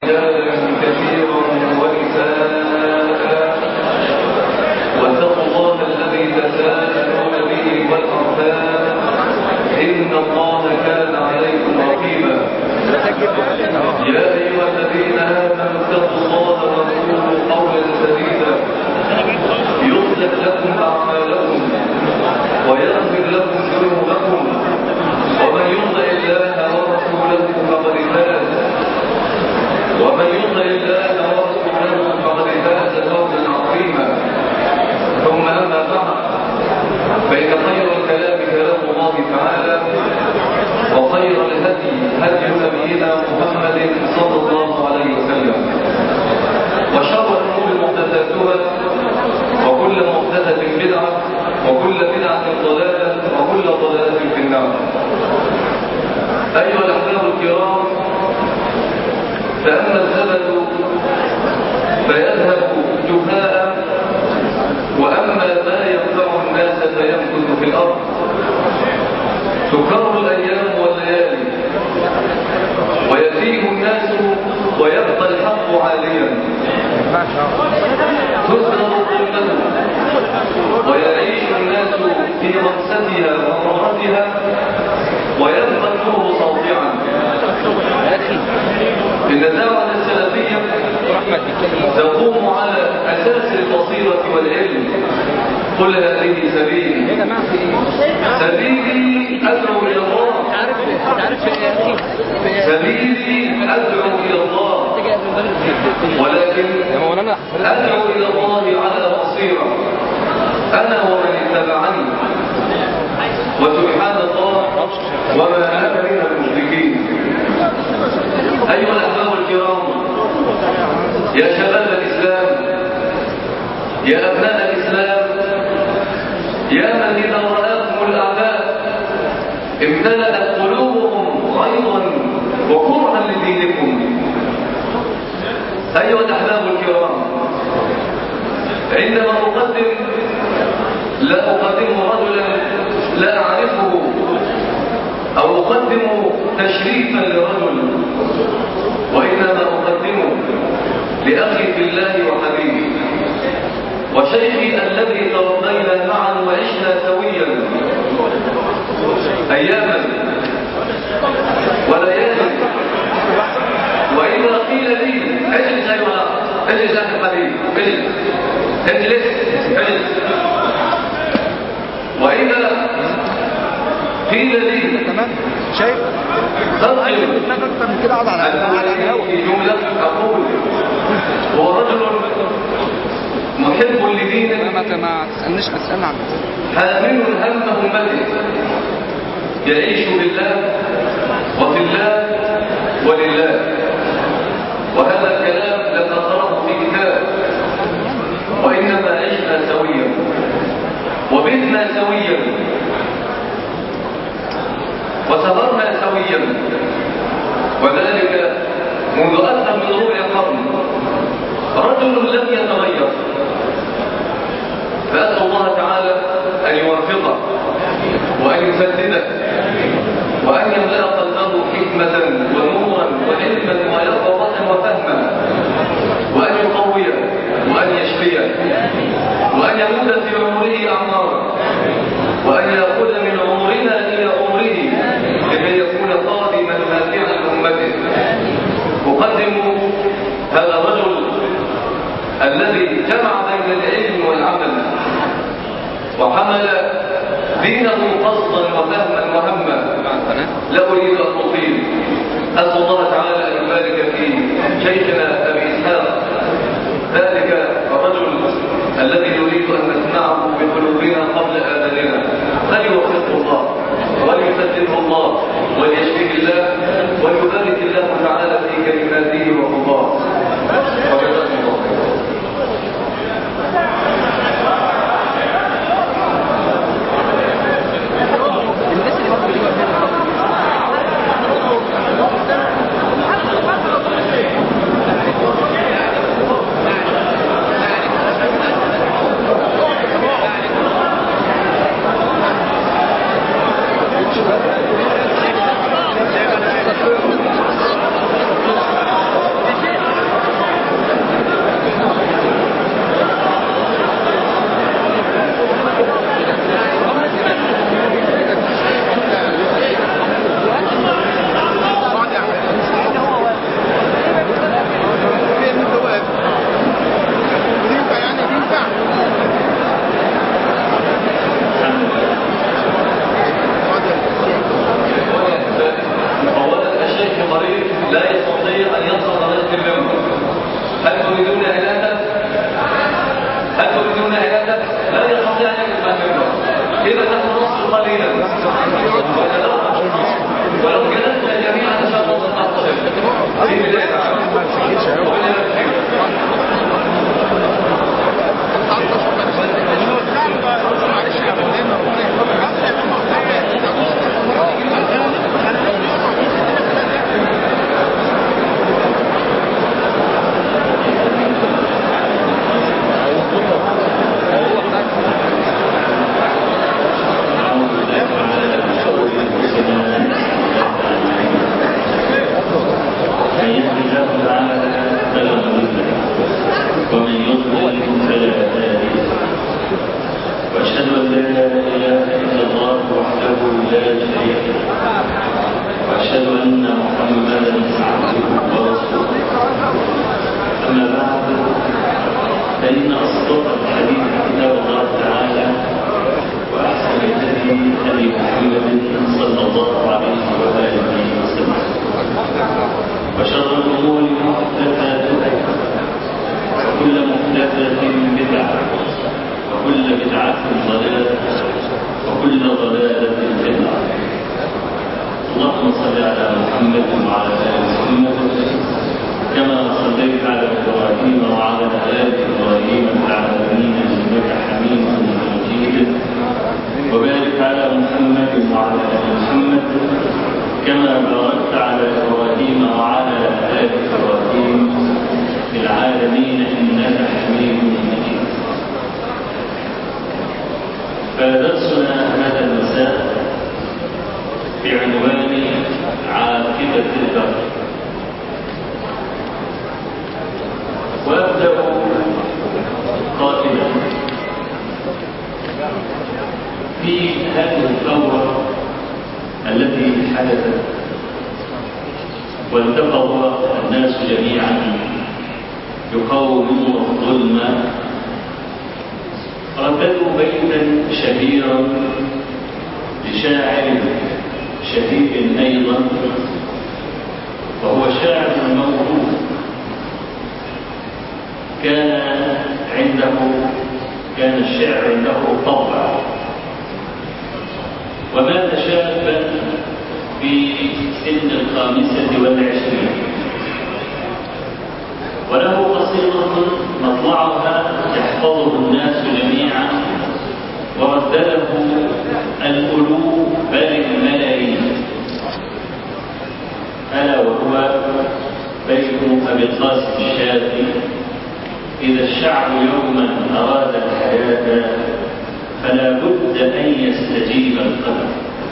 رجالا كثيرا ونساء واتقوا الله الذي تساءلون به والارحام ان الله كان عليكم رقيبا يا ايها الذين امنوا اتقوا الله وقولوا قولا سديدا يصلح لكم اعمالكم ويغفر لكم ذنوبكم ومن يطع الله ورسوله فقد فاز ومن يطع الله ورسوله فقد فاز فوزا عظيما ثم اما بعد فان خير الكلام كلام الله تعالى وخير الهدي هدي نبينا محمد صلى الله عليه وسلم وشر الامور محدثاتها وكل محدثه بدعه وكل بدعه ضلاله وكل ضلاله في النار ايها الاحباب الكرام فاما الزبد فيذهب جفاء واما ما ينفع الناس فيمكث في الارض تكرر الايام والليالي ويتيه الناس ويبقى الحق عاليا تزهر الظلمه ويعيش الناس في رمستها ومرتها ويبقى النور ساطعا ان الدعوه السلفيه تقوم على اساس البصيره والعلم قل هذه سبيلي سبيلي ادعو الى الله سبيلي ادعو الى الله ولكن ادعو الى الله على بصيره انا ومن اتبعني وسبحان الله وما انا من المشركين ايها الاحباب الكرام يا شباب الاسلام يا ابناء الاسلام يا من اذا راكم الاعداء امتلأت قلوبهم غيظا وكرها لدينكم ايها الاحباب الكرام عندما اقدم لا اقدم رجلا لا اعرفه او اقدم تشريفا لرجل وانما اقدمه لاخي في الله وحبيبي وشيخي الذي تربينا معا وعشنا سويا اياما وليالي واذا قيل لي اجلس ايها اجلس يا اخي الحبيب اجلس اجلس اجلس واذا قيل لي تمام شايف تنقل دماغ اكتر من كده اقعد على على الهوا في جملة أقول هو رجل محب لدينه ما ما ما تسالنيش ما تسالني عن حامل هم أمته يعيش بالله وفي الله ولله وهذا الكلام لم نقرأه في كتاب وإنما عشنا سويا وبتنا سويا وسهرنا سويا وذلك منذ أكثر من ربع قرن رجل لم يتغير فأسأل الله تعالى أن يوفقه وأن يسدده وأن يملأ قلبه حكمة ونورا وعلما ويقظة وفهما وأن يقويه وأن يشفيه وأن يمد في عمره أعمارا وأن يأخذ من عمرنا إلى عمره لكي يكون خادما نافعا لأمته أقدم هذا الرجل الذي جمع بين العلم والعمل وحمل دينه قصدا وفهما وهما لا أريد أن أطيل أسأل الله تعالى أن يبارك في شيخنا أبي إسحاق ذلك الرجل الذي نريد أن نسمعه بقلوبنا قبل آذاننا فليوفقه الله وليسدده الله وليشفيه الله وليبارك الله تعالى في كلماته وخطاه وجزاكم الله خيرا شايف لا شريك له وأشهد أن محمدا عبده ورسوله أما بعد فإن أصدق الحديث كتاب الله تعالى وأحسن الهدي هدي محمد صلى الله عليه وآله وسلم وشر الأمور محدثاتها وكل محدثة بدعة وكل بدعة ضلالة وكل ضلالة في النار اللهم صل على محمد وعلى آل محمد كما صليت على إبراهيم وعلى آل إبراهيم في العالمين إنك حميد مجيد وبارك على محمد وعلى آل محمد كما باركت على إبراهيم وعلى آل إبراهيم في العالمين إنك حميد مجيد فدرسنا هذا المساء بعنوان عاقبة البر وأبدأ قائلا في هذه الثورة التي حدثت وانتفض الناس جميعا يقاومون الظلم رددوا بيتا شهيرا لشاعر شهير ايضا وهو شاعر موهوب كان عنده كان الشعر عنده طبع ومات شابا في سن الخامسة والعشرين وله قصيدة مطلعها يحفظه الناس جميعا وردده الألوف بل الملايين ألا وهو بيت أبي القاسم الشافعي إذا الشعب يوما أراد الحياة فلا بد أن يستجيب القدر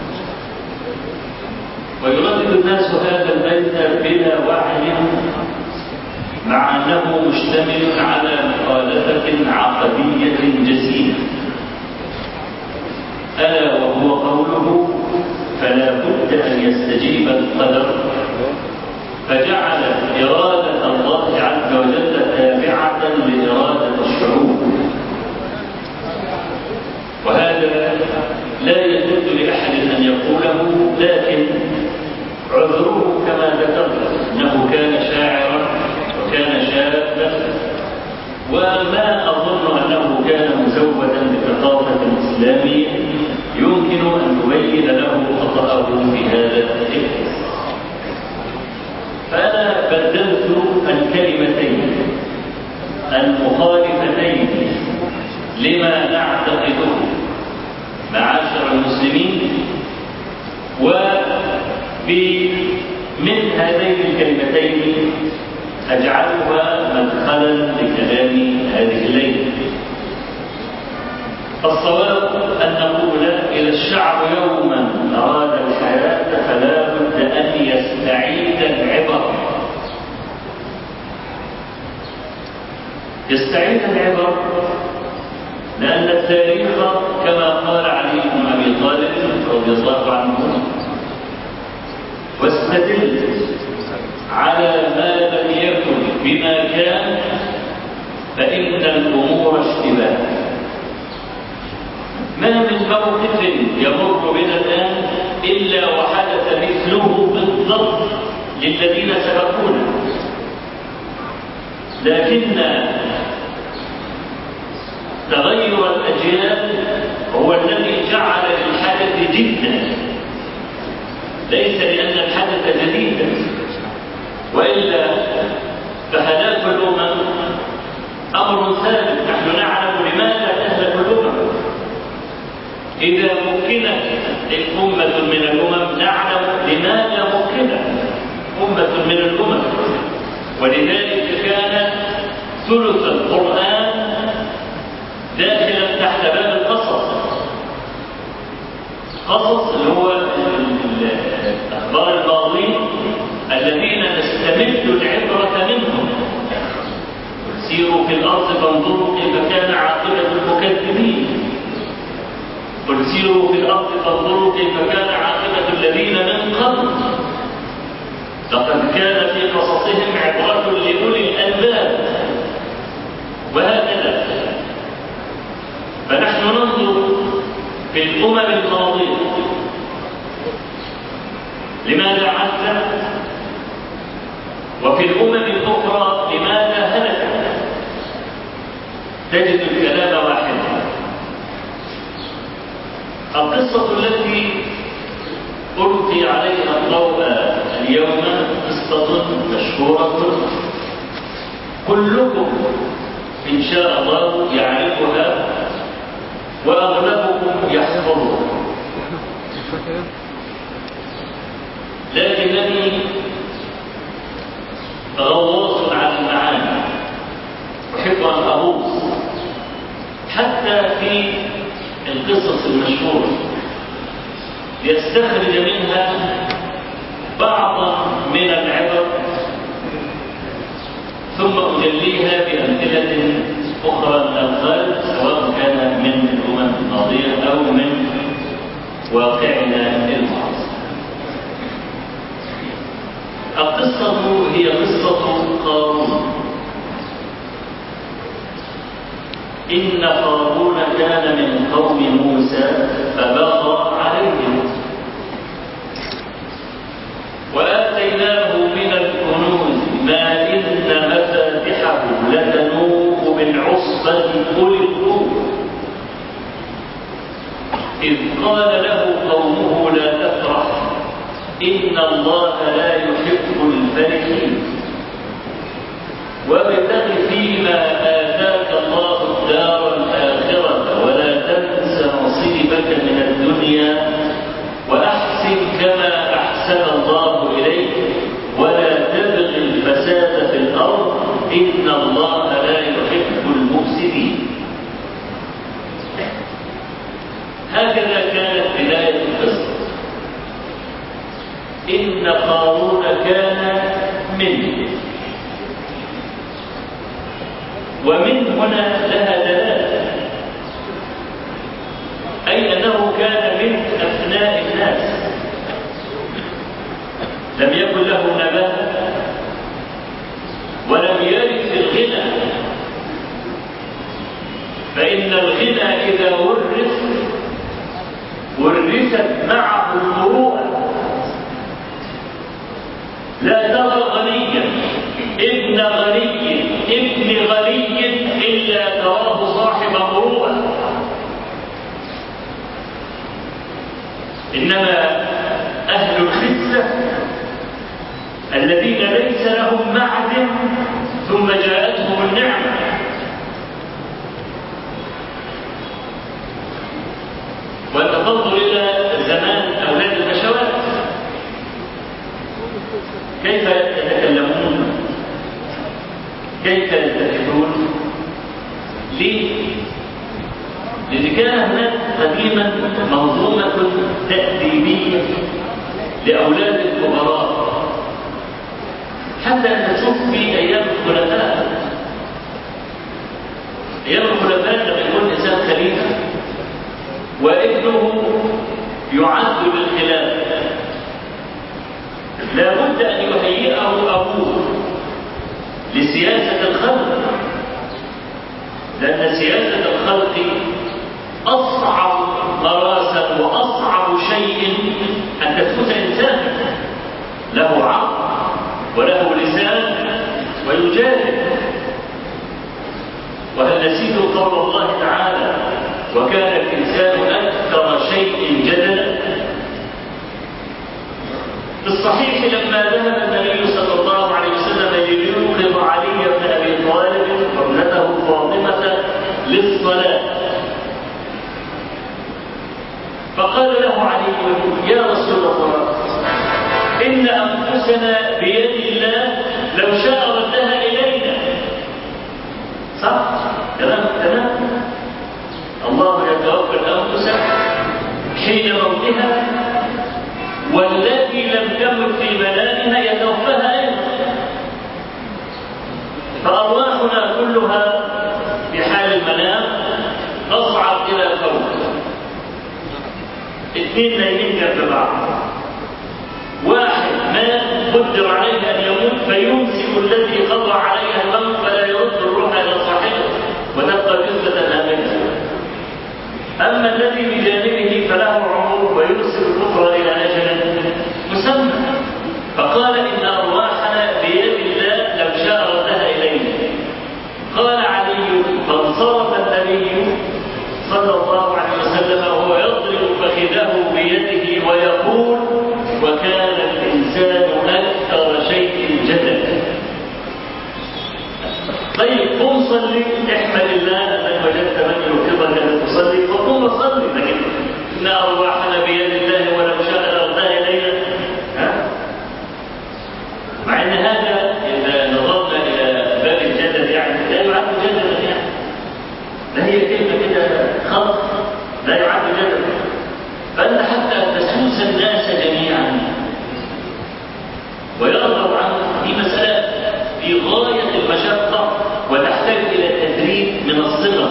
ويردد الناس هذا البيت بلا وعي مع أنه مشتمل على مخالفة عقدية جسيمة ألا وهو قوله فلا بد أن يستجيب القدر فجعل إرادة الله عز وجل تابعة لإرادة الشعوب وهذا لا يجوز لأحد أن يقوله لكن عذره كما ذكرت أنه كان شاعرا وكان شابا وما أظن أنه كان مزودا بثقافة إسلامية يمكن أن تبين له خطأه في هذا الإحساس فأنا بدلت الكلمتين المخالفتين لما نعتقده معاشر المسلمين ومن هذين الكلمتين أجعلها مدخلا لكلام هذه الليلة فالصواب أن نقول إذا الشعب يوما أراد الحياة فلا بد أن يستعيد العبر يستعيد العبر لأن التاريخ كما قال علي بن أبي طالب رضي الله عنه واستدل على ما لم يكن بما كان فإن الأمور اشتباه ما من موقف يمر بنا الآن إلا وحدث مثله بالضبط للذين سبقونا لكن تغير الأجيال هو الذي جعل للحدث جدا ليس لأن الحدث جديدا وإلا فهلاك الأمم أمر ثابت نحن نعلم لماذا تهلك الأمم إذا مكنت أمة من الأمم نعلم لماذا مكنت أمة من الأمم ولذلك كان ثلث القرآن داخلا تحت باب القصص قصص اللي هو الأخبار الماضين الذين نستمد العبرة منهم سيروا في الأرض فانظروا كيف كان عاقبة المكذبين قل سيروا في الأرض فانظروا كيف كان عاقبة ننظر لقد كان في قصصهم عبرة لأولي الألباب وهكذا فنحن ننظر في الأمم الماضية لماذا عز وفي الأمم الأخرى لماذا هلك تجد الكلام واحدا القصة التي ألقي عليها الضوء اليوم قصة مشهورة كلكم إن شاء الله يعرفها وأغلبكم يحفظها لكنني غواص عن المعاني أحب أن أغوص حتى في القصص المشهورة ليستخرج منها بعضا من العبر ثم أجليها بأمثلة أخرى من الخارج سواء كان من الأمم الماضية أو من واقعنا المعاصر القصة هي قصة قارون إن قارون كان من قوم موسى فبغى عليهم وآتيناه من الكنوز ما إن مفاتحه لتنوء بالعصبة أولي القوة إذ قال له قومه لا تفرح إن الله لا يحب الفرحين وابتغ فيما آتاك الله الدار الآخرة ولا تنس نصيبك من الدنيا وأحسن كما أحسن الله إليك ولا تبغ الفساد في الأرض إن الله لا يحب المفسدين هكذا كانت بداية القصة إن قارون كان من ومن هنا لها دلالة أي أنه كان من أبناء الناس لم يكن له نبات ولم يرث الغنى فإن الغنى إذا ورث ورثت معه المروءة لا ترى غنيا ابن غني ابن غني إلا تراه صاحب مروءة إنما أهل الخسة الذين ليس لهم معدن ثم جاءتهم النعمة وأنت تنظر إلى زمان أولاد البشوات كيف يتكلمون كيف يلتفتون ليه لأن كان هناك قديما منظومة تأديبية لأولاد الكبراء حتى تشوف في أيام الخلفاء أيام الخلفاء لما يكون إنسان خليفة وابنه يعد للخلافة لا بد أن يهيئه أبوه لسياسة الخلق لأن سياسة الخلق أصعب مراسا وأصعب شيء أن تثبت إنسانا له عقل وله لسان ويجاهد وهل نسيت قول الله تعالى وكان الإنسان أكثر شيء جدلا في الصحيح لما ذهب النبي صلى الله عليه وسلم ليوقظ علي بن ابي طالب وابنته فاطمه للصلاه فقال له علي يا رسول الله ان انفسنا بيد الله لو شاء ردها الينا صح كلام تمام الله يتوفى الانفس حين موتها والتي لم تمت في منامها يتوفاها ايضا فارواحنا كلها في حال المنام تصعد الى فوق اثنين نايمين جنب بعض واحد مات قدر عليه ان يموت فيمسك الذي قضى عليها الموت فلا يرد الروح الى صاحبه وتبقى جثه امنه اما الذي بجانبه فله عمر ويرسل الاخرى الى اجل مسمى فقال ان ارواحنا بيد الله لو شاء ردها الينا قال علي فانصرف النبي صلى الله عليه وسلم وهو يضرب فخذه بيده ويقول وكان الانسان اكثر شيء جدلا طيب قم صلي احمد الله انك وجدت من يوقظك ان تصلي فقم وصلي لكن ان ارواحنا بيد الله ولو شاء لردها الينا ها مع ان هذا اذا نظرنا الى باب الجدل يعني لا يعد جدلا يعني لا هي كلمه كده خلق لا يعد جدلا فانت حتى تسوس الناس جميعا ويرغب عنه دي مساله في غايه المشقه وتحتاج الى تدريب من الصغر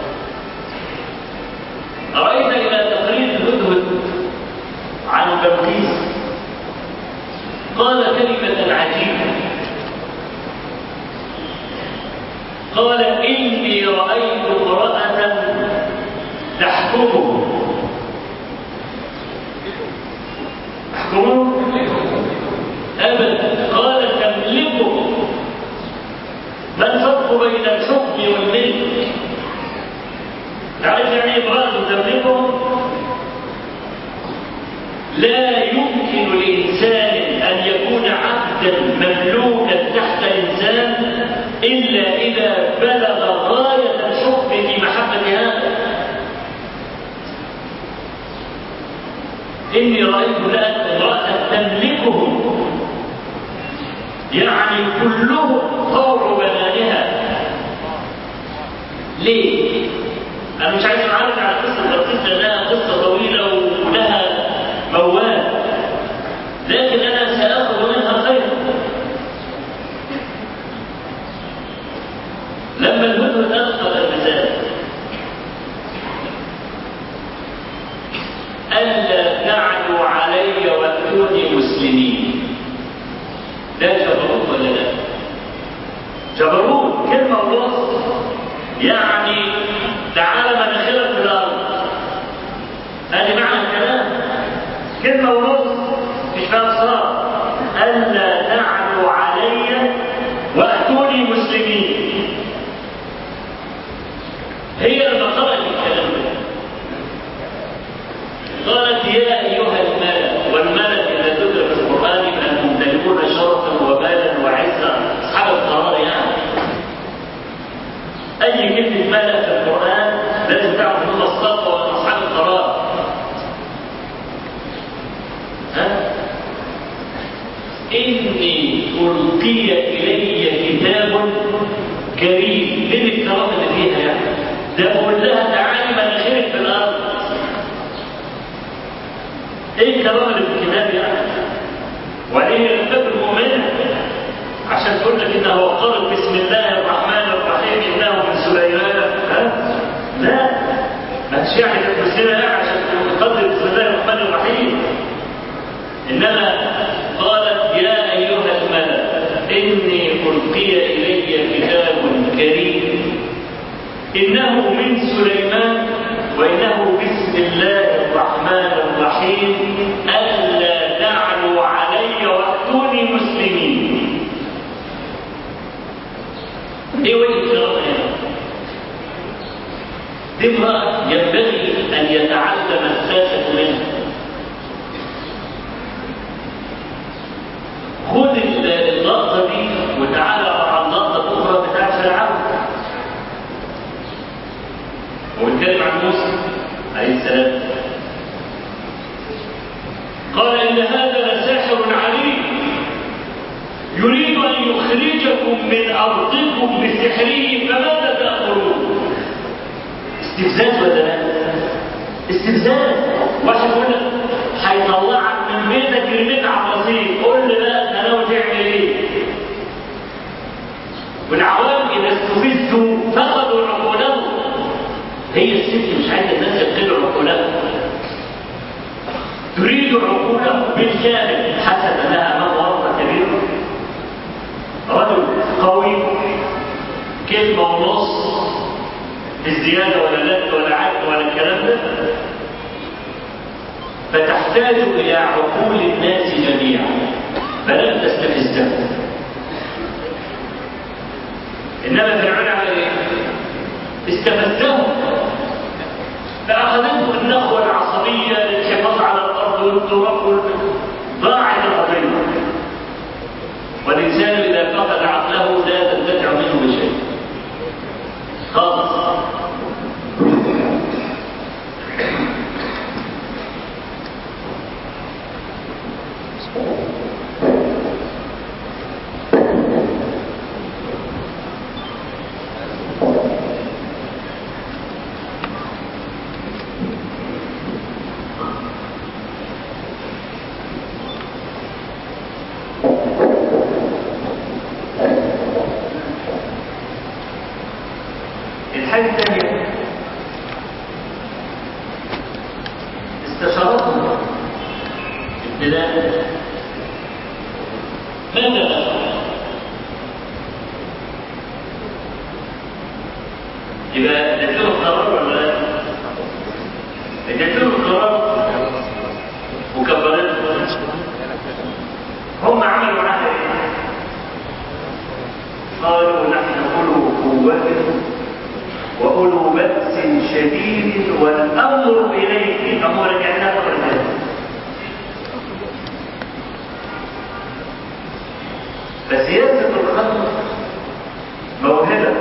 راينا الى تقرير الهدهد عن بلقيس قال كلمة عجيبة قال إني رأيت امرأة تحكمه تحكمه أبدا قال تملكه ما الفرق بين الحكم والملك تعرف يعني امرأة تملكه لا يمكن لإنسان أن يكون عبدا مملوكا تحت إنسان إلا إذا بلغ غاية الحب في محبة هذا إني رأيت امرأة تملكه يعني كله طوع بنانها ليه؟ أنا مش عايز أعرف على قصة بلقيس لأنها قصة طويلة ولها موال لكن انا ساخذ منها خير لما الهدهد اخطا المثال الا تعلوا علي واتوني مسلمين ده جبروت ولا لا جبروت كلمه ووصف يعني تعالى مناخيرك في الارض ادي معنى الكلام كلمة ونص مش فيها صار ألا تعلوا علي وأتوني مسلمين هي لما قرأت الكلام ده قالت يا أيها الملأ والملأ إذا ذكر في القرآن فأنهم ممتلكون شرفا ومالا وعزا أصحاب القرار يعني أي كلمة ملأ في القرآن لازم تعرف أنهم الصدقة وأن أصحاب القرار إني ألقي إلي كتاب كريم من الكرامة اللي فيها يعني ده بقول لها تعالي مناخيرك في الأرض إيه الكرامة اللي في الكتاب يعني وبعدين الكتاب المؤمن عشان تقول لك إنه قرأ بسم الله الرحمن الرحيم إنه من سليمان ها؟ لا ما تشيعني تلبسنا عشان تقدر بسم الله الرحمن الرحيم إنما قالت يا أيها الملأ إني ألقي إلي كتاب كريم إنه من سليمان وإنه بسم الله الرحمن الرحيم ألا تعلوا علي وأتوني مسلمين إيه وجه الكرامة هنا؟ دي امرأة ينبغي أن يتعلم الساسة منها خد اللقطة دي وتعالى مع اللقطة الأخرى بتاعت فرعون وبيتكلم عن موسى عليه السلام قال إن هذا لساحر عليم يريد أن يخرجكم من أرضكم بسحره فماذا تأمرون؟ استفزاز ولا لا؟ استفزاز واحد يقول لك هيطلعك من بيتك يرميك على الرصيف قول لي بقى انت ناوي تعمل ايه؟ والعوام اذا استفزوا فقدوا عقولهم هي الست مش عايزه الناس يفقدوا عقولهم تريد عقوله بالكامل حسب لها امام ورطه كبيره رجل قوي كلمه ونص بالزياده ولا لا ولا عدل ولا الكلام ده فتحتاج الى عقول الناس جميعا فلن تستفزهم انما فرعون عمل ايه؟ استفزهم فاخذته النخوه العصبيه للحفاظ على الارض والتراب ضاعت القضيه والانسان اذا فقد عقله لا تنتفع منه بشيء خالص الحاجة الثانية استشارتهم ابتداء ماذا نفعل؟ يبقى اديت لهم قرار ولا لا؟ اديت لهم قرار وكبرتهم هم عملوا معاها ايه؟ قالوا نحن اولو قوه وأولو بأس شديد والأمر إليك أمر رجعنا فرجعنا فسياسة الخلق موهبة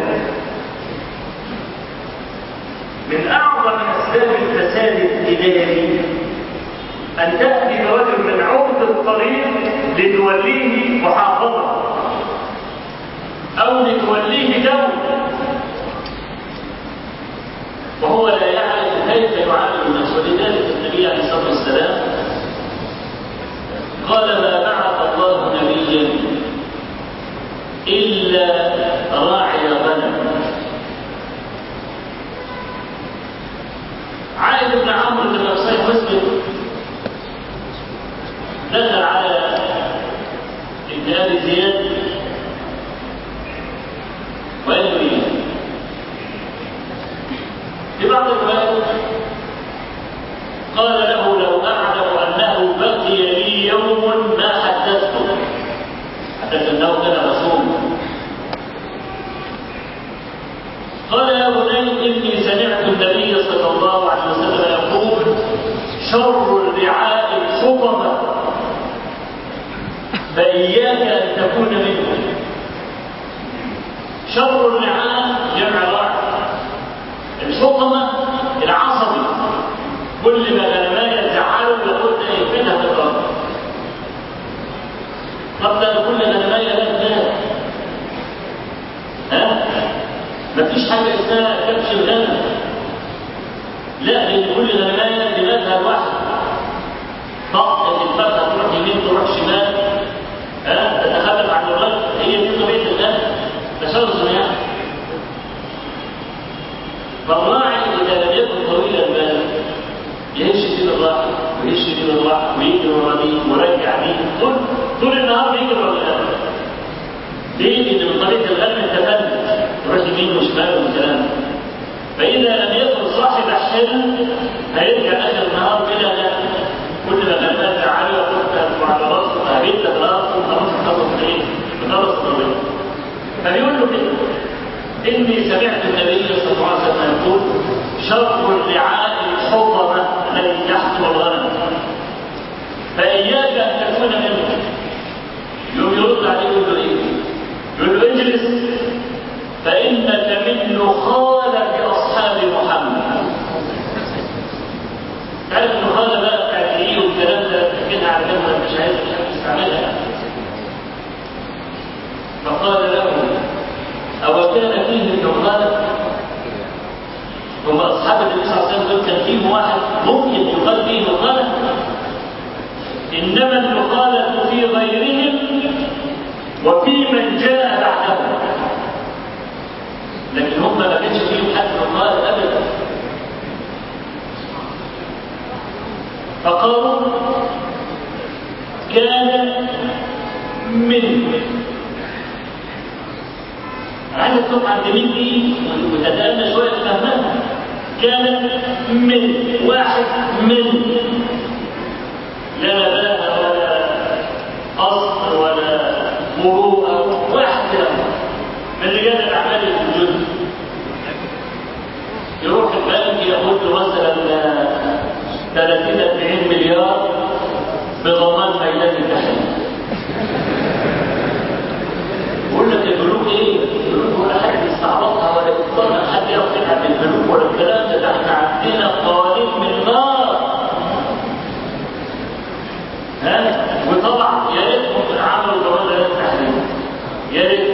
من أعظم أسباب الفساد الإداري أن تأتي برجل من عمق الطريق لتوليه محافظة أو لتوليه دولة وهو لا يعرف كيف يعامل الناس ولذلك النبي عليه الصلاه والسلام قال ما بعث الله نبيا الا راعي غنم عائد بن عمرو بن صحيح مسلم دخل على ابن ابي زياد وقال له ايه في بعض الروايات قال له لو اعلم انه بقي لي يوم ما حدثته حدث انه كان رسولا قال يا بني اني سمعت النبي صلى الله عليه وسلم يقول شر الرعاء الحطمه فاياك ان تكون منهم شر الرعاء جمع راعي الحطمة العصبي كل ما غنماية تزعله لابد يقفلها في الأرض قبل كل غنماية لا تنام ها مفيش حاجة اسمها كبش الغنم لا لأن كل غنماية دماغها لوحدها طاقة الفرخة تروح يمين تروح شمال ها تتخلف عن الرجل هي دي طبيعة الغنم تسلسل يعني فالراعي اذا لم يكن طويل البال يهش كده الراحه ويهش كده الراحه ويجري ورا دي ويرجع دي طول طول النهار بيجري ورا الغنم ليه؟ لان من طريق الغنم التفلت يروح يمين وشمال والكلام فاذا لم يكن صاحب حلم هيرجع اخر النهار بلا غنم كل ما غنمات عاليه وتفتح على راسه فهبيت الراس وخلاص خلص ايه؟ خلص الطريق فبيقول له كده إني سمعت النبي صلى الله عليه وسلم يقول شر الرعاء الحطمة الذي يحكم الغنم فإياك أن تكون منه يوم يرد عليه يقول له إيه؟ يقول له اجلس فإنك من نخالة أصحاب محمد تعرف النخالة بقى بتاعت إيه والكلام ده تحكيها على جنب مش عايز مش عايز تستعملها فقال له أو كان فيه النخالة هم أصحاب النبي صلى الله عليه وسلم دول كان فيهم واحد ممكن يقال فيه نخالة إنما النخالة في غيرهم وفي من جاء بعدهم لكن هم ما كانش فيهم حد نخالة أبدا فقالوا عايزك تروح عند مين دي وتتأمل شوية تفهمها كانت من واحد من لا نباهة ولا أصل ولا مروءة واحد كده من رجال الأعمال في الجزء يروح البنك ياخد له مثلا 30 40 مليار بضمان ميلاد التحرير يقول لك البنوك ايه؟ البنوك ولا حد يستعرضها ولا يضطر حد ياخد عن البنوك ولا الكلام ده ده احنا عندنا قوانين من نار ها؟ وطبعا يا ريتهم عملوا ضمان ميلاد التحرير يا ريت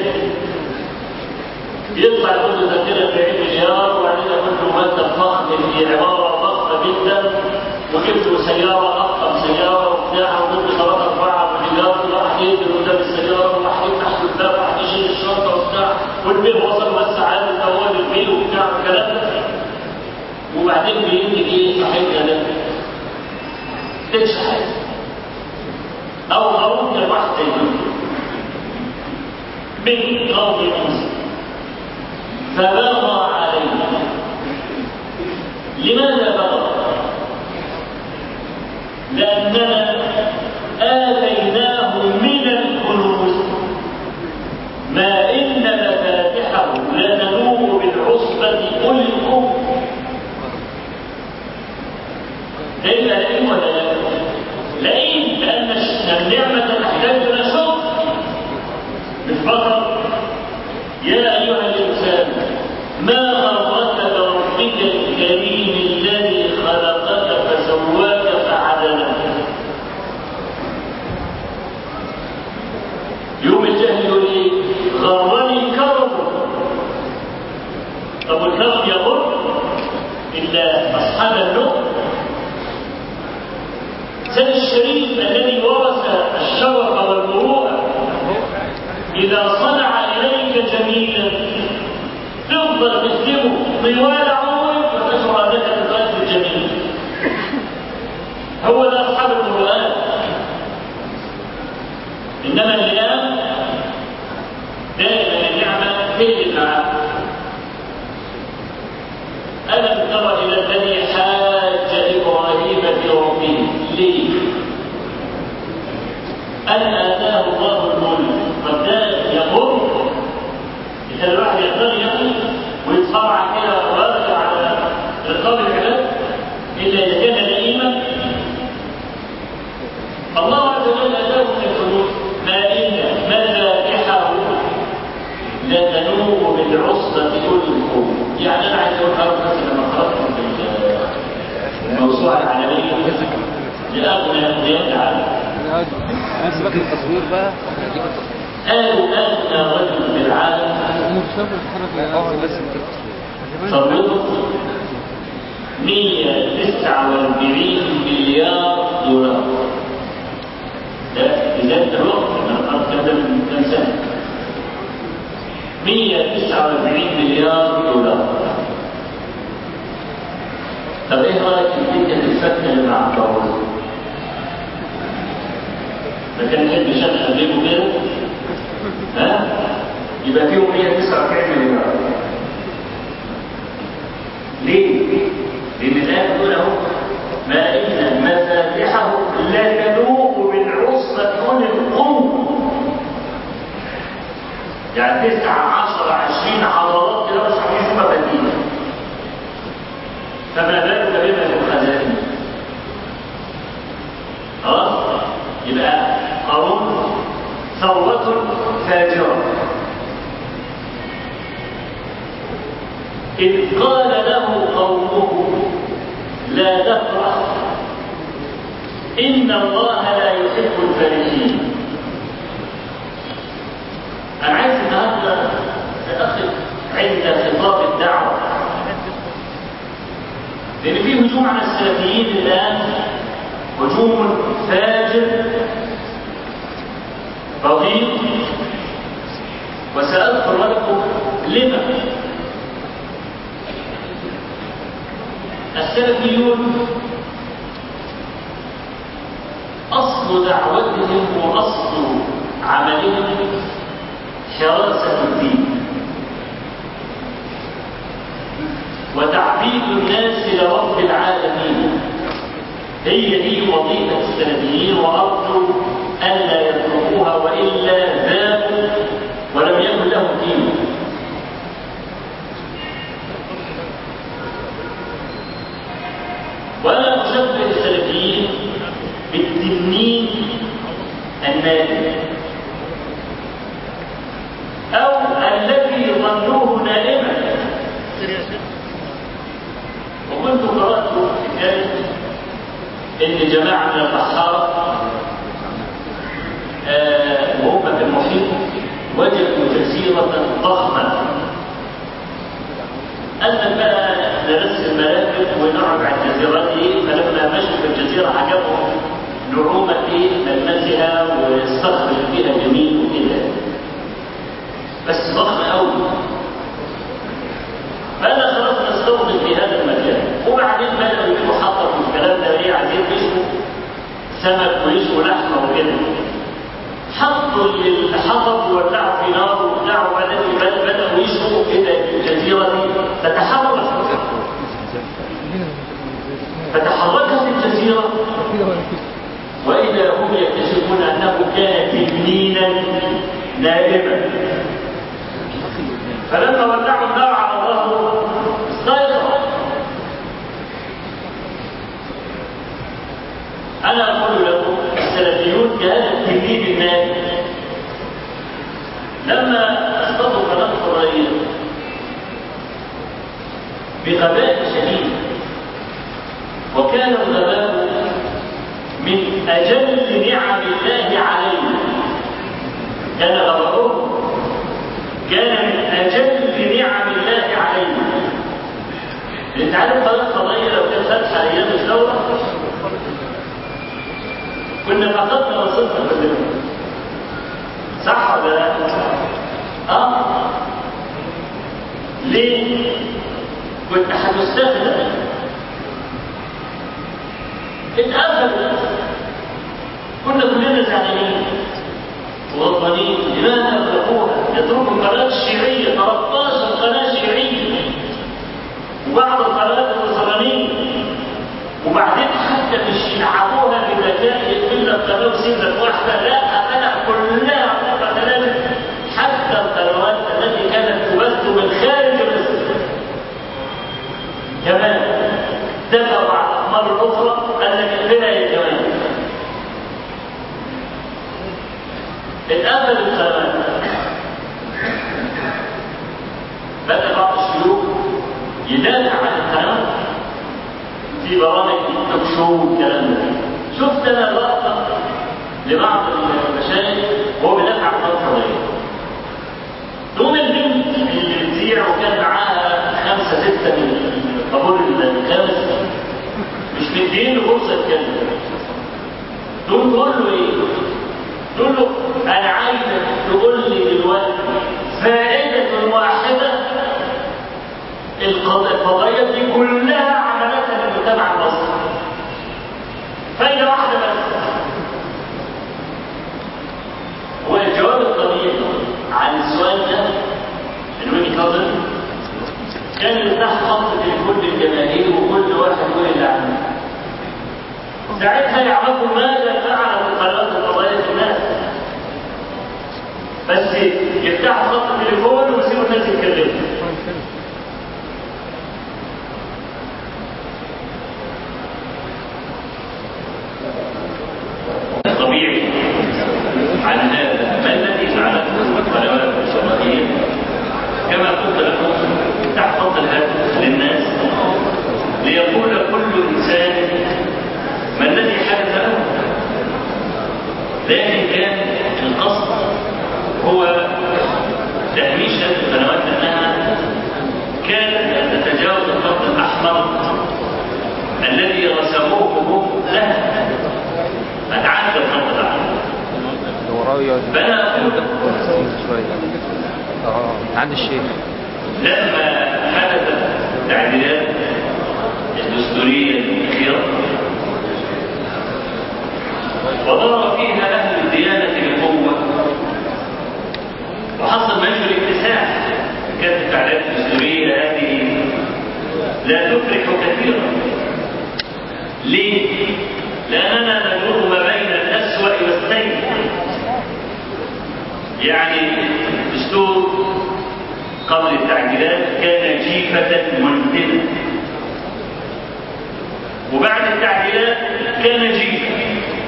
يطلع يقول له ذاكرة 40 مليار وبعدين يقول له مادة فخم في عبارة ضخمة جدا وجبت له سيارة أضخم سيارة وبتاع وجبت له ثلاثة أربعة مليار وراح ينزل قدام السيارة وراح يفتح قدام وراح يشيل الشنطة وبتاع والبيه وصل والسعادة الأول البيه وبتاع والكلام ده وبعدين بيجي إيه صاحبنا ده تشحن أو هارون البحث من قوم موسى فبغى عليه لماذا بغى لأننا آتيناه من الكنوز ما إن مفاتحه لتنوء بالعصبة أولي القوة كيف لئيم ولا لا؟ لئيم لأن النعمة تحتاج إلى شكر مش فقط يا أيها الإنسان ما غرك بربك الكريم الذي خلقك فسواك فعدلك يوم الجهل يقول ايه غرني كرم طب الكرم يغر الا اصحاب اللؤم زي الشريف الذي ورث الشرف والمروءه اذا صنع اليك جميلا تفضل تكتبه طوال عمرك وتشعر انك تغير الجميل هو ده اصحاب المروءات انما اللئام دائما النعمه تجد معه الم تر الى الذي حاج ابراهيم في ربه ليه ان اتاه الله الملك قد يمر إذا الواحد يقدر يقف ويتصارع كده ويرجع على رقاب العباد إلا إذا كان لئيما الله عز وجل أتاه من الحدود ما إن مفاتحه لتنوء بالعصبة أولي القوة يعني أنا عايز أقول حاجة بس لما خرجت من الموسوعة العالمية لأغنى أغنياء العالم سيبك من التصوير بقى قالوا أغنى رجل في العالم اه بس انت ثروته 149 مليار دولار ده بذات الوقت من الأرض كده من كام سنة 149 مليار دولار طب ايه رايك في الدنيا الفكه اللي مع الضروره؟ ما كان يحب يشغل جيبه كده ها يبقى فيهم 149 مليار ليه؟ لأن الآية بتقول أهو ما إن مفاتحه لا تنوء بالعصبة أولي القوة يعني تسعة عشر عشرين عضلات كده مش عارفين شو مفاتيح فما بالك بما في الخزائن خلاص يبقى قارون ثروة فاجرة إذ قال له قومه لا تفرح إن الله لا يحب الفرحين أنا عايز النهارده أتأخذ عند خطاب الدعوة لأن في هجوم على السلفيين الآن هجوم فاجر رهيب وسأذكر لكم لما السلفيون أصل دعوتهم وأصل عملهم حراسة الدين الناس لرب العالمين هي دي وظيفة السلفيين وأرجو ألا يتركوها وإلا ذابوا ولم يكن لهم دين وأنا أشبه السلفيين بالتنين النائم أو الذي ظنوه نائما وكنت قرأت في كتاب إن جماعة من البحارة آه وهم في المحيط وجدوا جزيرة ضخمة قال بقى نرسم المراكب ونقعد على الجزيرة دي فلما مشوا في الجزيرة عجبهم نعومة ايه ملمسها والصخر اللي فيها جميل وكده بس ضخم قوي فانا خلاص نستوطن في هذا المكان وبعدين بدأوا يجيبوا حطب والكلام ده ايه عايزين يشوا سمك ويشوا لحمه وكده حطوا الحطب وولعوا في نار وبتاع وبعدين بدأوا يشوا كده الجزيرة دي تتحرك فتحركت الجزيرة وإذا هم يكتشفون أنه كان تنينا نائما فلما ولعوا النار على ظهره استيقظ أنا أقول لكم السلفيون كهذا التنين النائم لما اصطادوا قناة قرية بغباء شديد وكان الغباء من أجل نعم الله علينا كان غباؤه كان من أجل نعم الله علينا انت عارف قناة قضية لو كانت فاتحة أيام الثورة كنا فقدنا وصلنا كلنا صح ولا لا؟ اه ليه؟ كنت هتستخدم اتقفلت كنا كلنا زعلانين وغضبانين لماذا يتركوها؟ يتركوا القناة الشيعية 13 قناة شيعية وبعض القنوات النصرانية وبعدين حتى مش يلعبوها بذكاء يقول لك قناة وسيبك واحدة لا أنا كلها قنوات حتى القنوات التي كانت تبث من خارج مصر كمان دفعوا على الأقمار الأخرى أن نقفلها يا كمان اتقفل القنوات بدأ بعض الشيوخ يدافع عن القنوات في برامج توك شو والكلام ده شفت انا لقطه لبعض المشايخ وهو بيدافع عن القضيه تقوم البنت اللي بتذيع وكان معاها خمسه سته من الطابور الخامس مش مدين له فرصه يتكلم تقوم تقول له ايه؟ تقول له انا عايزك تقول لي دلوقتي فائده واحده القضايا دي كلها عملتها المجتمع المصري فايدة واحدة بس هو الجواب الطبيعي عن السؤال ده من وجهة نظري كان يفتح خط لكل الجماهير وكل واحد يقول اللي عنده ساعتها يعرفوا ماذا فعلت القنوات القضايا في الناس بس يفتحوا خط التليفون ويسيبوا الناس يتكلموا طبيعي عن هذا ما الذي فعلته القنوات الفضائيه كما قلت لكم تحفظ الهدف للناس ليقول كل انسان ما الذي حدث له لكن كان القصد هو تهميش هذه القنوات لانها كانت تتجاوز الخط الاحمر الذي رسموه هم لها اتعدى الخط الاحمر ورايا فانا اقول شويه اه عند الشيخ لما حدثت التعديلات الدستورية الأخيرة وظهر فيها أهل الديانة بقوة وحصل منشر اكتساح كانت التعديلات الدستورية هذه لا تفرح كثيرا ليه؟ لأننا ندور ما بين الأسوأ والسيء يعني الدستور قبل التعديلات كان جيفة منزلة وبعد التعديلات كان جيفة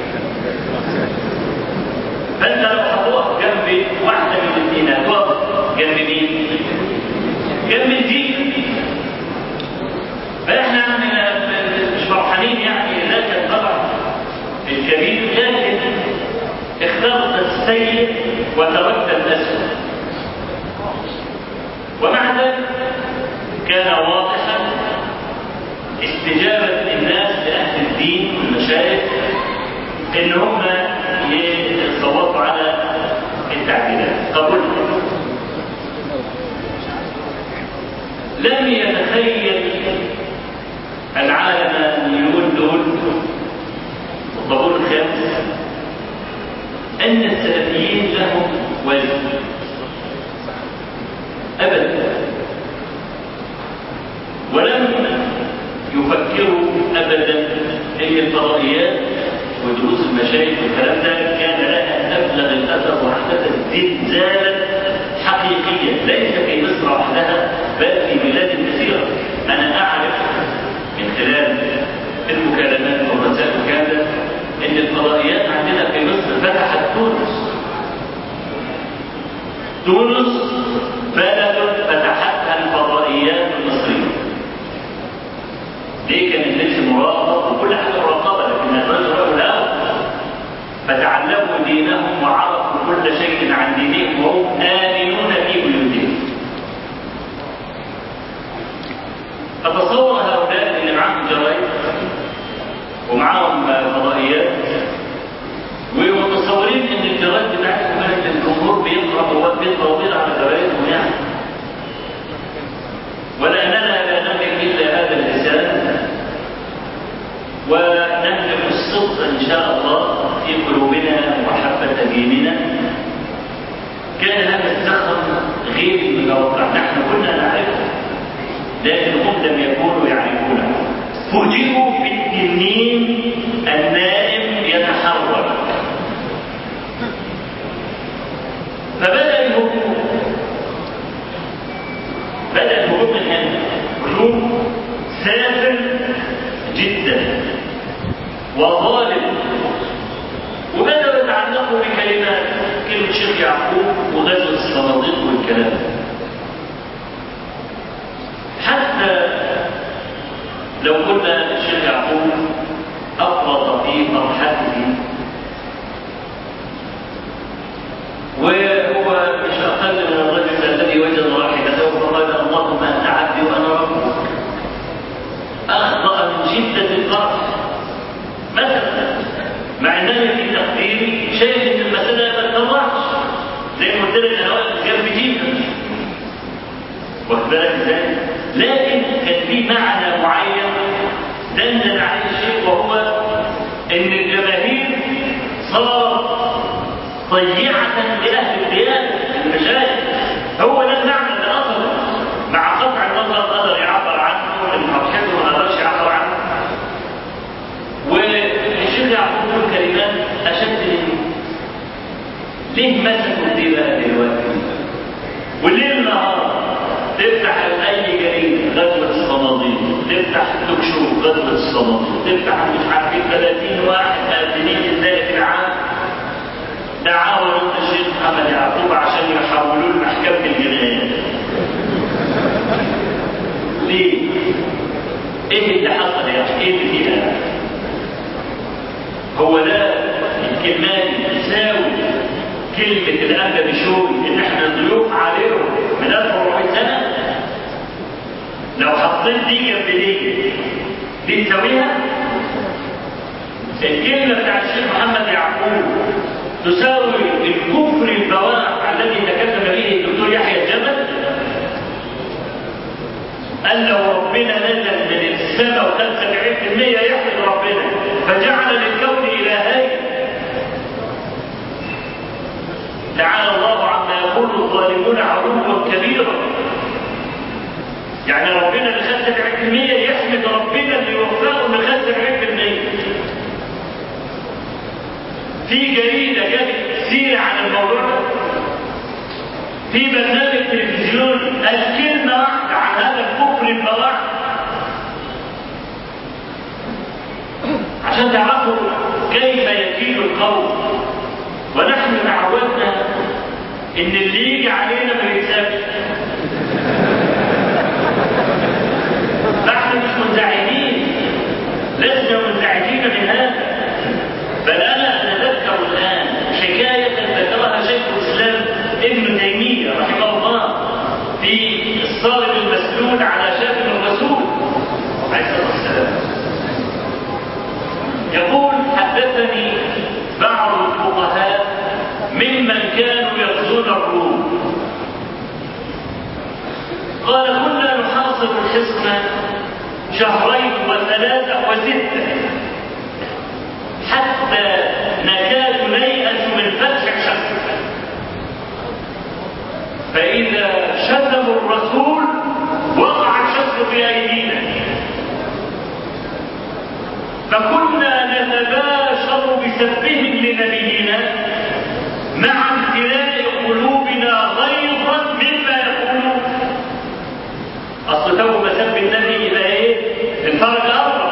فانت لو هتقف جنب واحده من الاثنين هتقف جنب مين؟ جنب الدين فاحنا مش فرحانين يعني لك الطبع الكبير لكن اخترت السيء وتركت الاسود ومع ذلك كان واضحا استجابه الناس لاهل الدين والمشايخ ان هم يصوتوا على التعديلات قبول لم يتخيل العالم المليون دول الطابور الخامس ان السلفيين لهم وزن ابدا ولم يفكروا ابدا ان الفضائيات ودروس المشايخ والكلام ده كان لها ابلغ الاثر واحدثت زلزالا حقيقيا ليس في مصر وحدها بل في بلاد كثيره انا اعرف من خلال المكالمات والرسائل وكذا ان الفضائيات عندنا في مصر فتحت تونس تونس بلد فتحتها الفضائيات المصريه ليه كانت لسه مراقبه وكل حاجه مراقبه لكن الرجل رجل الاول فتعلموا دينهم وعرفوا كل شيء عن دينهم وهم امنون في بيوتهم فتصور هؤلاء اللي معاهم جرايد ومعاهم فضائيات ومتصورين ان الجرايد بتاعتهم كانت الجمهور بيقرا هو بيقرا وبيقرا على جرايدهم يعني ولاننا لا نملك الا هذا اللسان ونملك الصدق ان شاء الله في قلوبنا ومحبه ديننا كان هذا الزخم غير المتوقع نحن كنا نعرفه لكن هم لم يكونوا يعرفونه فوجئوا بالتنين النائم يتحرك فبدا الهجوم بدا الهجوم من هنا هجوم سافر جدا وظالم وبداوا يتعلقوا بكلمات كلمه شيخ يعقوب وغزوه الصناديق والكلام حتى لو قلنا الشيخ يعقوب افرط في مرحلته وهو مش اقل من الرجل الذي وجد راحلته فقال اللهم انت عبدي وانا ربك اخطا من شده الفرح مثلا مع انني في تقديري شايف ان المساله ما تطلعش زي ما قلت لك انا واقف جنب جيبك واخد بالك ازاي؟ لكن كان في معنى معين دندن عليه الشيء وهو ان الجماهير صارت طيعة لأهل الديانة المشايخ هو ده المعنى اللي أصله مع قطع النظر قدر يعبر عنه اللي فرحته ما قدرش يعبر عنه والشيخ يعقوب له كلمات أشد ليه ليه مسكوا دي بقى دلوقتي وليل نهار تفتح اي جريده غزوه الصناديق تفتح توك شو غزوه الصناديق تفتح مش عارفين 30 واحد قادمين في ذلك العام دعاوا ضد الشيخ محمد يعقوب عشان يحولوه لمحكمه الجنايات ليه؟ ايه اللي حصل يا اخي؟ ايه اللي فيها؟ هو ده الكلمات تساوي كلمة الأنبا بشوي إن إحنا ضيوف عليهم من 1400 سنة لو حطيت دي جنب دي دي تساويها؟ الكلمة بتاع الشيخ محمد يعقوب تساوي الكفر البواح الذي تكلم به الدكتور يحيى الجبل قال لو ربنا نزل من السماء 75% يحمد ربنا فجعل للكون إلهين تعالى الله عما يقول الظالمون علوا كبيرا يعني ربنا اللي خد يحمد ربنا اللي وفقه انه خد 70% في جريده جابت سيره عن الموضوع ده في برنامج تلفزيون قال كلمه واحده عن هذا الكفر البواح عشان تعرفوا كيف يكيل القوم ونحن تعودنا ان اللي يجي علينا ما يتسابش نحن مش منزعجين لسنا منزعجين من هذا بل انا اتذكر الان حكايه ذكرها شيخ الاسلام ابن تيميه رحمه الله في الصارم المسلول على شاتم الرسول عليه الصلاه والسلام يقول حدثني بعض الفقهاء ممن كانوا يغزون الروم قال كنا نحاصر الحصن شهرين وثلاثة وستة حتى نكاد نيأس من فتح الحصن فإذا شتموا الرسول وقع الشصر في أيدينا فكنا نتباشر بسبهم لنبينا مع امتلاء قلوبنا غيظا مما يقولون اصل تو ما سب النبي يبقى ايه؟ الفرج اكبر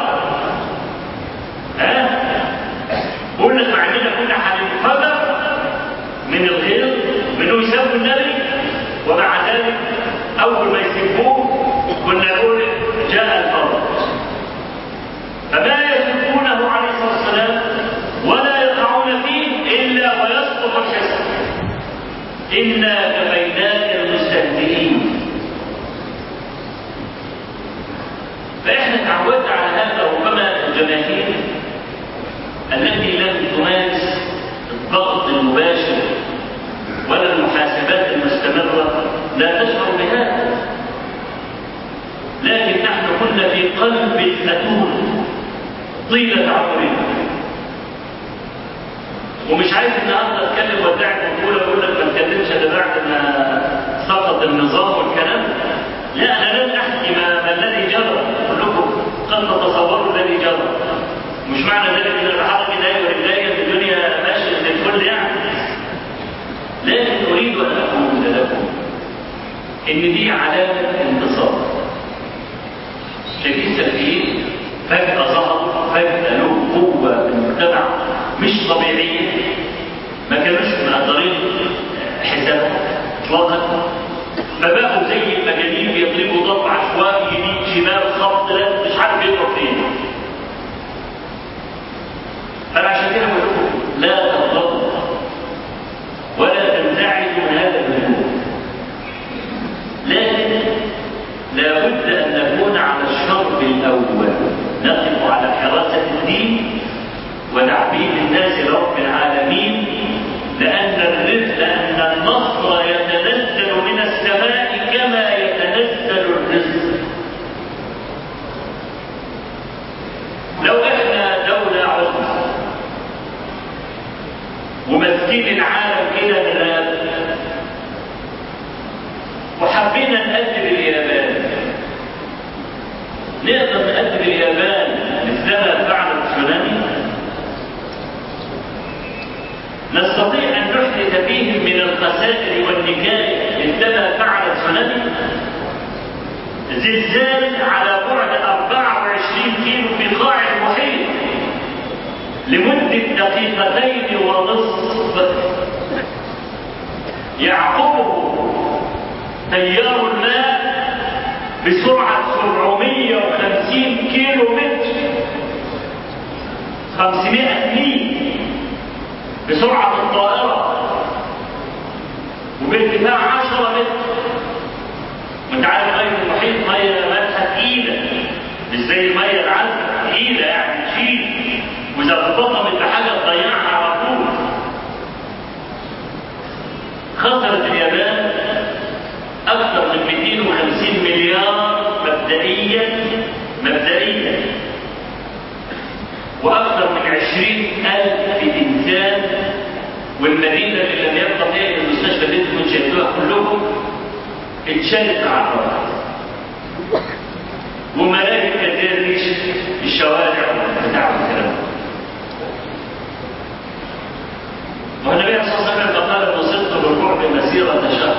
ها؟ قلنا لك عندنا كنا هننفجر من الغيظ منه يسبوا النبي ومع ذلك اول ما يسبوه كنا نقول جاء الفرج فما يسبونه عليه الصلاه والسلام ولا يقعون فيه الا ويسقط الحسن انا كفيناك المستهزئين فاحنا تعودنا على هذا ربما الجماهير التي لم تمارس الضغط المباشر ولا المحاسبات المستمره لا تشعر بهذا لكن نحن كنا في قلب الاتون طيله عمرنا ومش عايز النهارده اتكلم وادعي مقوله واقول لك ما اتكلمش الا بعد ما سقط النظام والكلام لا انا لن احكي ما, ما الذي جرى كلكم قد تتصوروا الذي جرى مش معنى ذلك ان الحركه ايديا ورجليا في الدنيا ماشيه زي الفل يعني لكن اريد ان اقول لكم ان دي علامه انتصار شايفين السلفيين فجاه ظهروا فجاه له قوه في المجتمع مش طبيعيه ما كانوش مقدرين حسابها اطلاقا فبقوا زي المجانين بيضربوا ضرب عشوائي يمين شمال خط لا مش عارف يضرب فين فانا عشان كده بقول لكم لا تغضبوا ولا تنزعجوا من هذا الهجوم لكن لابد ان نكون على الشرط الاول نقف على حراسه الدين وتعبيد الناس لرب العالمين لأن الرزق لأن النصر يتنزل من السماء كما يتنزل الرزق لو احنا دولة عظمى وماسكين العالم كده بالراب وحبينا نقدم اليابان نقدر نقدم اليابان مثلما فعل التسونامي نستطيع أن نحدث فيهم من الخسائر والنكاية مثلما فعل التسونامي زلزال على بعد 24 كيلو في قاع المحيط لمدة دقيقتين ونصف يعقبه تيار الماء بسرعة 750 كيلو متر 500 ميل بسرعة الطائرة وبارتفاع 10 متر وانت عارف مية المحيط مية مالحة تقيلة مش زي المية العذبة تقيلة يعني تشيل وإذا ارتطمت بحاجة تضيعها على طول خسرت اليابان أكثر من 250 مليار مبدئيا مبدئيا وأكثر من 20 ألف إنسان والمدينة اللي لم يبقى فيها المستشفى اللي انتم شايفوها كلكم اتشالت على الأرض ومراكب كتير ريش الشوارع والبتاع والكلام ده. والنبي صلى الله عليه وسلم قال انه صرت بالرعب مسيرة شهر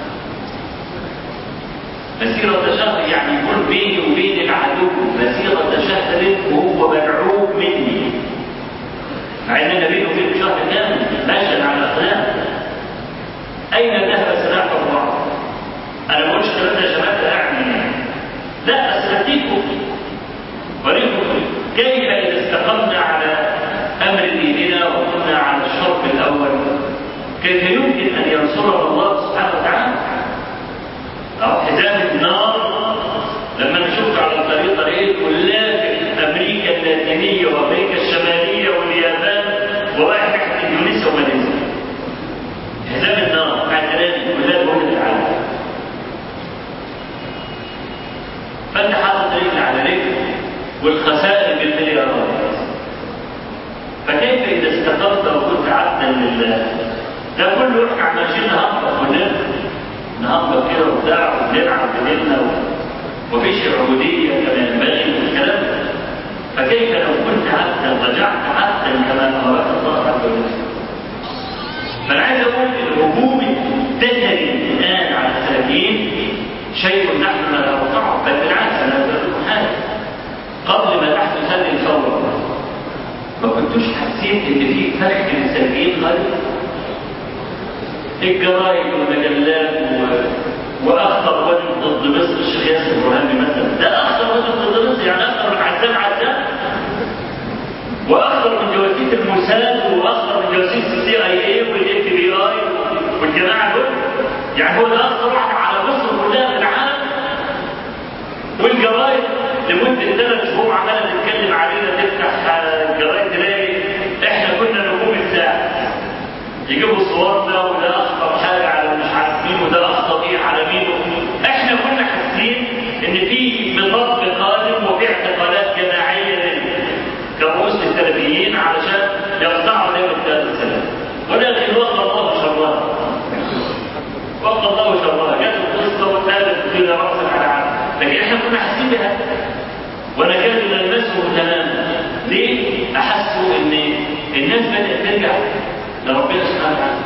مسيرة شهر يعني يكون بيني وبين العدو مسيرة شهر وهو مرعوب مني مع ان بينه وبينه شهر كامل ماشيا على اقدام اين ذهب سلاح الله؟ انا ما بقولش الكلام ده يا شباب ده يعني لا بس بديكم وريكم كيف اذا استقمنا على امر ديننا وكنا على الشرط الاول كيف يمكن ان ينصرنا الله سبحانه وتعالى أو حزام النار لما انا شفت على الخريطه لقيت ولافت امريكا اللاتينيه وامريكا الشماليه واليابان ورايح ناحيه اندونيسيا وماليزيا حزام النار اعتراضي كلها بوجه العالم فانت حاطط رجل على رجل والخسائر بالمليارات فكيف اذا استقمت وكنت عبدا لله ده كله احنا عمالين نهبط كلنا نهبط كده وبتاع وبنلعب بيننا ومفيش عبوديه كما ينبغي والكلام ده فكيف لو كنت عبدا رجعت عبدا كما امرك الله عز وجل فانا عايز اقول الهجوم التتري الان على السلفيين شيء نحن لا نرفعه بل بالعكس انا اقول لكم حاجه قبل ما تحدث هذه الثوره ما كنتوش حاسين ان في فرق بين السلفيين خالص الجرايد والمجلات و... واخطر رجل ضد مصر الشيخ ياسر برهامي مثلا ده اخطر رجل ضد مصر يعني اخطر من عزام عزام واخطر من جواسيس الموساد واخطر من جواسيس السي اي اي والاف بي اي والجماعه دول يعني هو ده اخطر واحد على مصر كلها في العالم والجرايد لمده ثلاث شهور عماله تتكلم علينا تفتح الجرايد تلاقي احنا كنا نجوم الساعه يجيبوا صورنا وده اخطر حاجه على مش عارف مين وده اخطر ايه على مين احنا كنا حاسين ان في مطب قادم وفي اعتقالات جماعيه كرؤوس السلفيين علشان يقطعوا دائما هذا السلام ولكن وقى الله شرها وقى الله شرها جت القصه واتقالت في راس العالم لكن احنا كنا حاسين بها ونكاد نلمسه تماما ليه؟ احسوا ان الناس بدات ترجع لربنا سبحانه وتعالى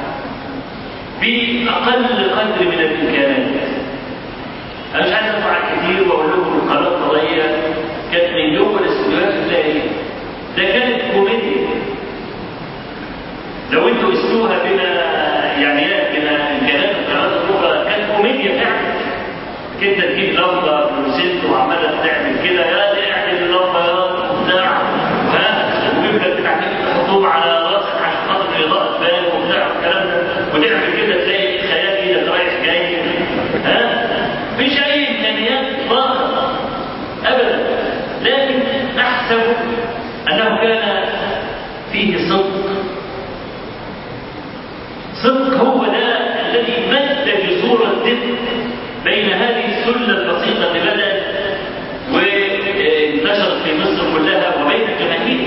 بأقل قدر من الإمكانات أنا مش عايز أطلع كتير وأقول لكم القناة الفضائية كانت من جوه الاستوديوهات تلاقي ده كانت كوميديا لو انتوا قستوها بما يعني بما امكانات القنوات الاخرى كانت كوميديا فعلا كنت تجيب لمبه بروسيت وعماله تعمل كده يا دي اعمل اللمبه يا بتاع ها ويبدا بتاع تحطهم على راسك عشان خاطر اضاءه بال وبتاع والكلام ده وتعمل كده تلاقي خيال ايدك رايح جاي ها مفيش اي امكانيات اطلاقا ابدا لكن احسب انه كان فيه صدق صدق هو ده الذي مد جسور الدفء بين هذه السله البسيطه اللي بدات وانتشرت في مصر كلها وبين الجماهير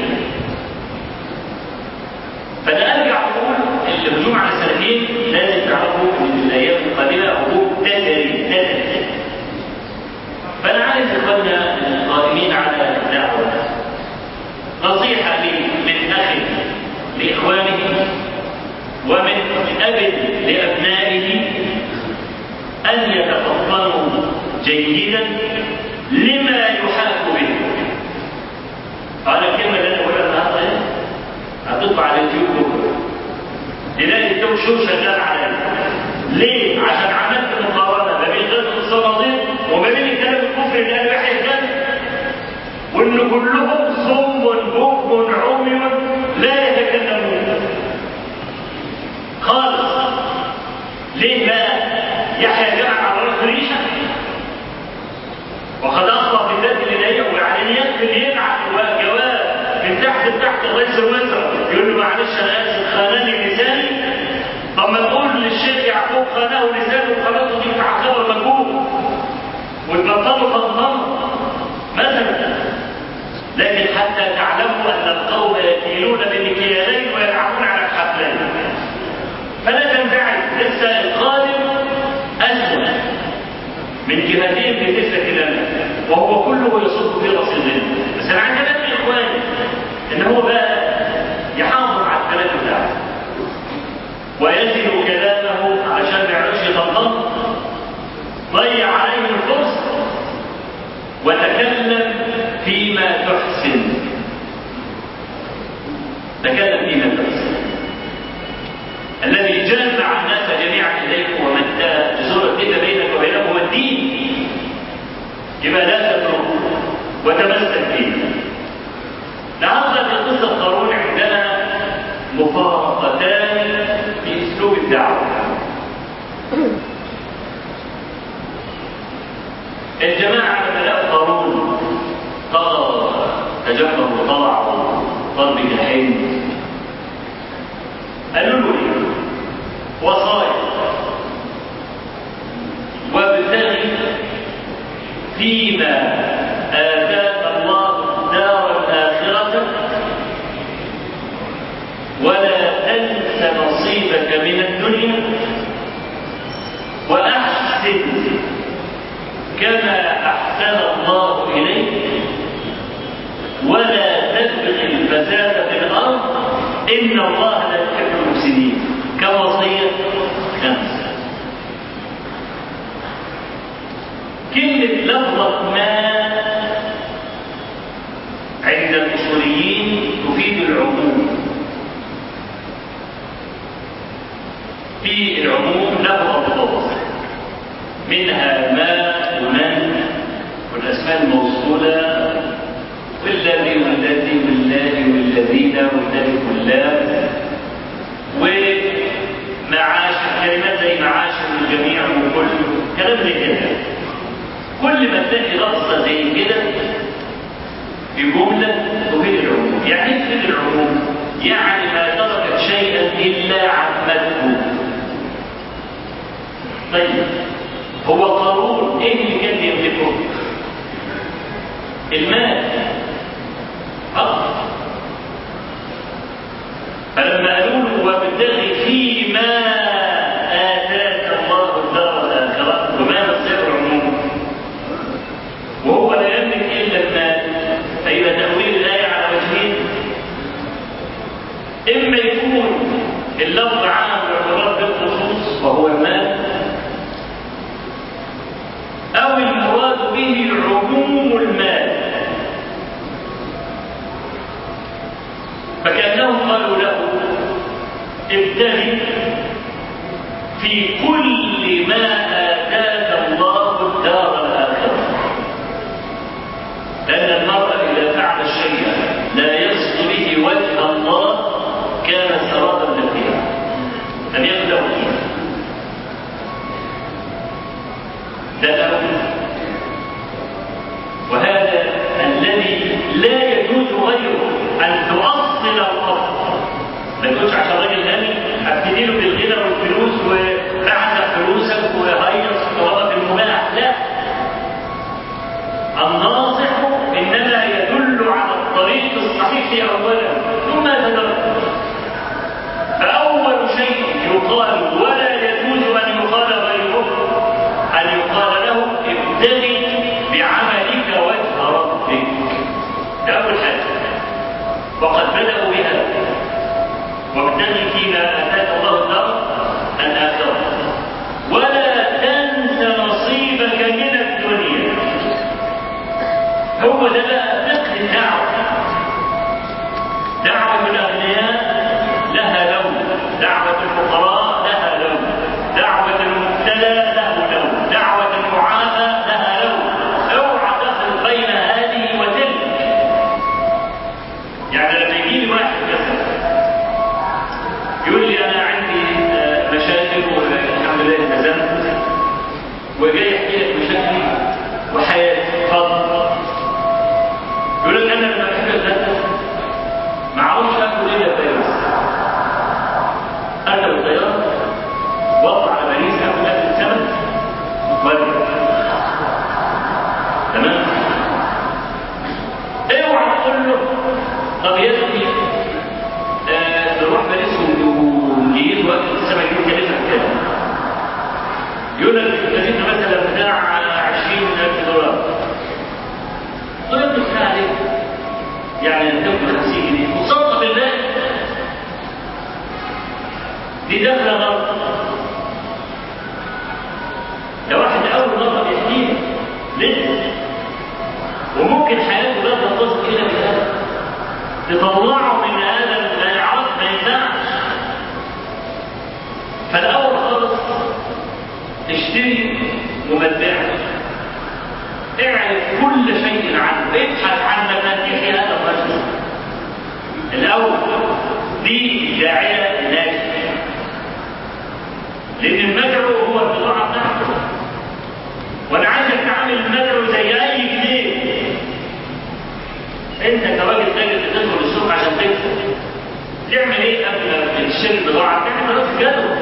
فانا ارجع اقول الهجوم على السلفيين لازم تعرفوا ان في الايام القادمه هجوم تتري تتري فانا عايز اخواننا القائمين على الدعوه نصيحه لي من اخ لاخوانه ومن اب لابنائه ان يتفطنوا جيدا لما يحاك به انا الكلمه اللي انا بقولها النهارده ايه هتطلع على اليوتيوب بكره تلاقي التوك شو شغال عليا ليه؟ عشان عملت مقارنه ما بين غزوه الصناديق وما بين الكلام الكفر اللي قال يحيى الكلام وان كلهم صم بكم عمي لا يتكلمون خالص ليه بقى؟ يحيى جمع على راس ريشه وقد اخطا في ذات الالهيه وعلى يقدر يبعث جواب من تحت لتحت الرئيس الوزراء يقول له معلش انا اسف خانني لساني طب ما تقول للشيخ يعقوب خانه لسانه وخانته دي تعتبر مجهول وتبطلوا فضلهم مثلا لكن حتى تعلموا ان القوم يكيلون بمكيالين ويلعبون على الحبلين فلا تنفعل لسه القادم اسوء من الجهتين في تسع كلمات وهو كله يصب في رصيدين بس انا عندي بقى يا اخواني ان هو بقى يحافظ على الكلام بتاعه ويزن كلامه عشان ما يعرفش يطبقه ضيع عليه الفرصه وتكلم فيما تحسن تكلم فيما تحسن الذي جمع الناس جميعا اليك ومد جسور الفتن بينك وبينه هو الدين يبقى لا تتركه وتمسك به النهارده في قصه قارون عندنا مفارقتان في اسلوب الدعوه الجماعه لما لقوا قارون طغى تجبر وطلع ضرب جحيم قالوا له ايه وصايا وابتغي فيما آتاك الله الدار الآخرة ولا تنس نصيبك من الدنيا وأحسن كما أحسن الله إليك ولا تبغي الفساد في الأرض إن الله لا يحب المفسدين كوصية خمسة كلمة لفظة ما عند الأصوليين تفيد العموم في العموم له ألفاظ منها ما ومن والأسماء الموصولة والذي والذي والله والذين والذي كلها ومعاش كلمات زي معاش الجميع وكل كلام زي كده كل ما تلاقي لفظة زي كده في جملة تفيد العموم يعني ايه تفيد العموم يعني ما تركت شيئا إلا عمته طيب هو قارون ايه اللي كان يملكه المال حق فلما قالوا له وابتغي فيما آتاك الله الدار الآخرة وما مصير العموم وهو لا يملك إلا المال فإذا تأويل الآية على وجهين إما يكون اللفظ عام والمراد بالخصوص وهو المال أو المراد به عموم المال فكأنهم قالوا له ابتغي في كل ما آتاك الله الدار الآخرة لأن المرء إذا فعل الشيء لا يقصد به وجه الله كان سرابا نقيا لم يبدأ فيه ده الأول وهذا الذي لا يجوز غيره أن تؤصل الأرض ما تقولش عشان راجل غني ابتدي له بالغنى والفلوس وبعد فلوسك وهيص وهو في المباح لا الناصح انما يدل على الطريق الصحيح اولا ثم يتدرج فاول شيء يقال ولا يجوز ان يقال غيره ان يقال له ابتغي بعملك وجه ربك ده اول حاجه وقد بداوا بها وابتغي فيما اتاك الله الدار الاخره ولا تنس نصيبك من الدنيا هو ده بقى فقه الدعوه دعوه الاغنياء لها لون دعوه الفقراء لها لون دعوه المبتلى له لون دعوه المعافى لها لون اوعى تخلط بين هذه وتلك يعني لما يجي لي واحد مثلا يقول لي انا عندي مشاكل والحمد لله التزمت وجاي احكي لك مشاكلي وحياتي اتفضل اعرف كل شيء عنه ابحث عن مفاتيح هذا الرجل الاول دي الداعيه الناجح لان المدعو هو البضاعه بتاعته وانا عايزك تعمل المدعو زي اي جنيه انت كراجل تاجر بتدخل السوق عشان تكسب تعمل ايه قبل ما تشتري البضاعه تعمل دراسه جدوى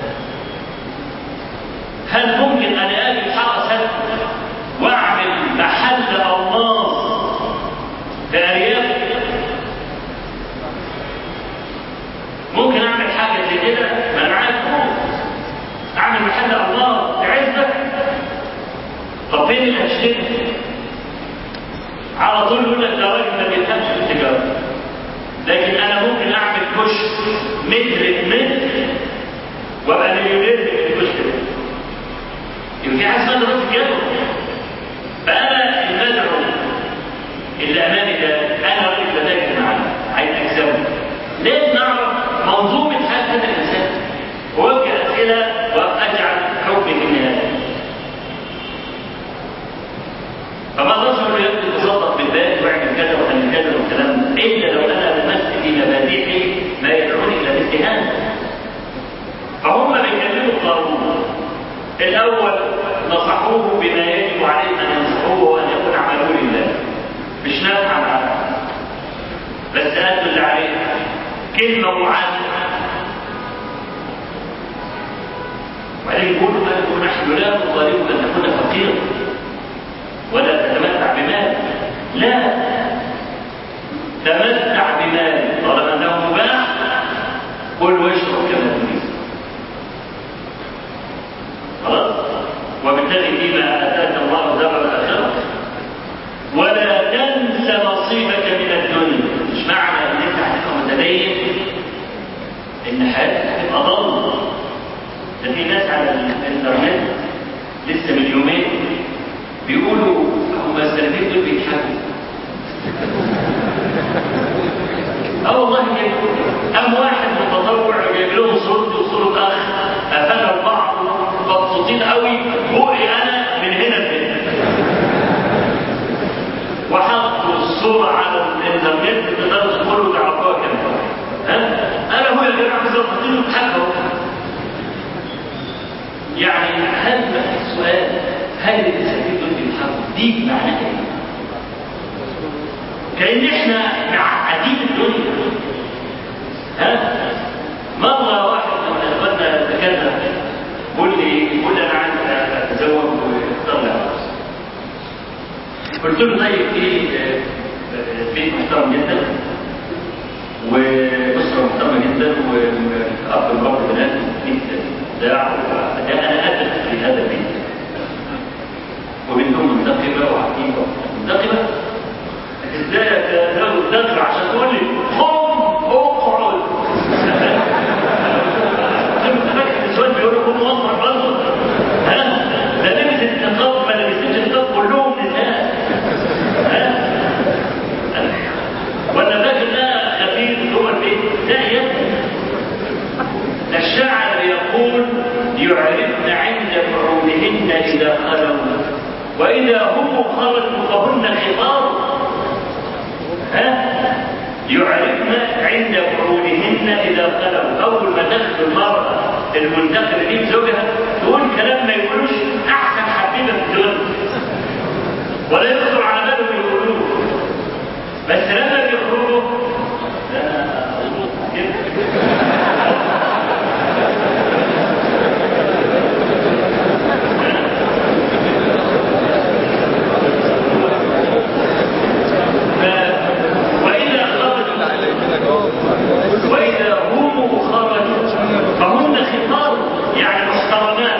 هل ممكن ان اجي حرس واعمل محل الماس في ارياف ممكن اعمل حاجه زي كده ما انا عارف اعمل محل الماس في عزبه طب فين اللي هشتري على طول يقول لك ده راجل ما بيفهمش في التجاره لكن انا ممكن اعمل كشك متر بمتر وابقى مليونير في الكشك ده يبقى في حاجه اسمها دراسه جدوى فانا المدعو اللي امامي ده انا راجل بتاجر معاه عايز اكسبه لازم نعرف منظومه حياه هذا الانسان ووجه اسئله واجعل حكمي في النهايه فما اقدرش اقول له يا ابني تصدق بالبال واعمل كذا وخلي كذا والكلام ده الا لو انا لمست في مفاتيحي ما يدعوني الى مثل هذا فهم بيكلموا القانون الاول نصحوه بما يجب عليه ان ينصحوه وان يكون عمله لله مش نافعا على بس ادوا اللي عليه كلمه معاده وبعدين يقولوا ما نحن لا نطالب ان تكون فقيرا ولا تتمتع بمال لا تمتع بمال طالما انه مباح كل واشرب كما تريد خلاص وابتغي فيما اتاك الله دار الاخره ولا تنس نصيبك من الدنيا مش معنى ان انت هتبقى متدين ان حياتك هتبقى ضل ده في ناس على الانترنت لسه من يومين بيقولوا هم السلفيين دول بيضحكوا اه والله كده قام واحد متطوع جايب لهم صورته وصوره اخ قفلها لبعض مبسوطين قوي بقي انا من هنا لهنا وحطوا الصوره على الانترنت تقدروا تدخلوا تعرفوها كمان ها انا هو يا جماعه مظبطين وبحبه يعني هل السؤال هل السلفيين دول بيضحكوا دي معناها ايه؟ كأن احنا معقدين الدنيا ها مرة واحد من اخواننا تكلم قول لي قول لي انا عايز اتزوج واختار لي عروس قلت له طيب في بيت محترم جدا واسره محترمه جدا واب مربي بنات جدا بتاع انا ادرك في هذا البيت وبنتهم منتقبه وعقيمه منتقبه ازاي اتزوج دخل عشان تقول لي قم اقعد كنت فاكر السؤال بيقولوا قم واقعد برضه ها ده لبس النقاب ما لبستش النقاب كلهم نساء ها ولا فاكر ده خفيف جوه البيت لا يا ابني ده الشاعر يقول يعرفن عند بعودهن اذا خلوا واذا هم خرجوا فهن خطاب ها يعرفن عند بعودهن اذا خلوا اول ما تدخل المراه المنتقله دي بزوجها تقول كلام ما يقولوش احسن حبيبه في الدنيا ولا يخطر على بالهم يقولوه بس لما بيخرجوا ده مظبوط كده وإذا خرجوا وإذا هم خرجوا فهن خطاب يعني محترمات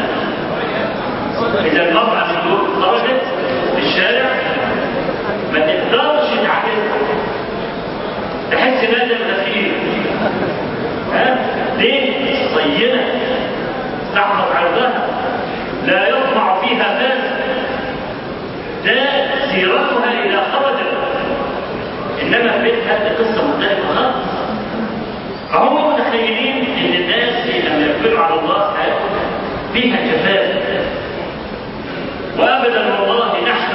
إذا المرأة من دول خرجت في الشارع ما تقدرش تعملها تحس ان هذا الغفير ها ليه؟ صينة تحفظ عرضها لا يطمع فيها فاسد ده سيرتها إذا خرجت انما في بيت هذه قصه مختلفه خالص فهم متخيلين ان الناس لما يقبلوا على الله حياتهم فيها كفاف وابدا والله نحن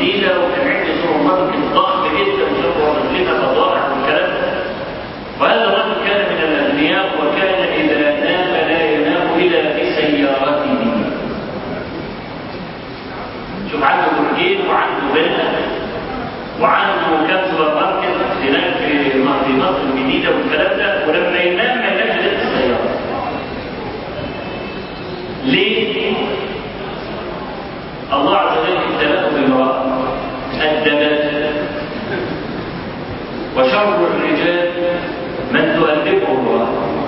الجديدة وكان عندي سوبر ماركت ضخم جدا سوبر لنا بضائع والكلام ده وهذا الرجل كان من الأغنياء وكان إذا نام لا ينام إلا بسيارته شوف عنده برجين وعنده فيلا وعنده كام سوبر ماركت هناك في في مصر الجديدة والكلام ده ولما ينام ما ينامش غير في السيارة ليه؟ الله عز وجل ابتلاه بامرأة أدبت وشر الرجال من تؤدبه الله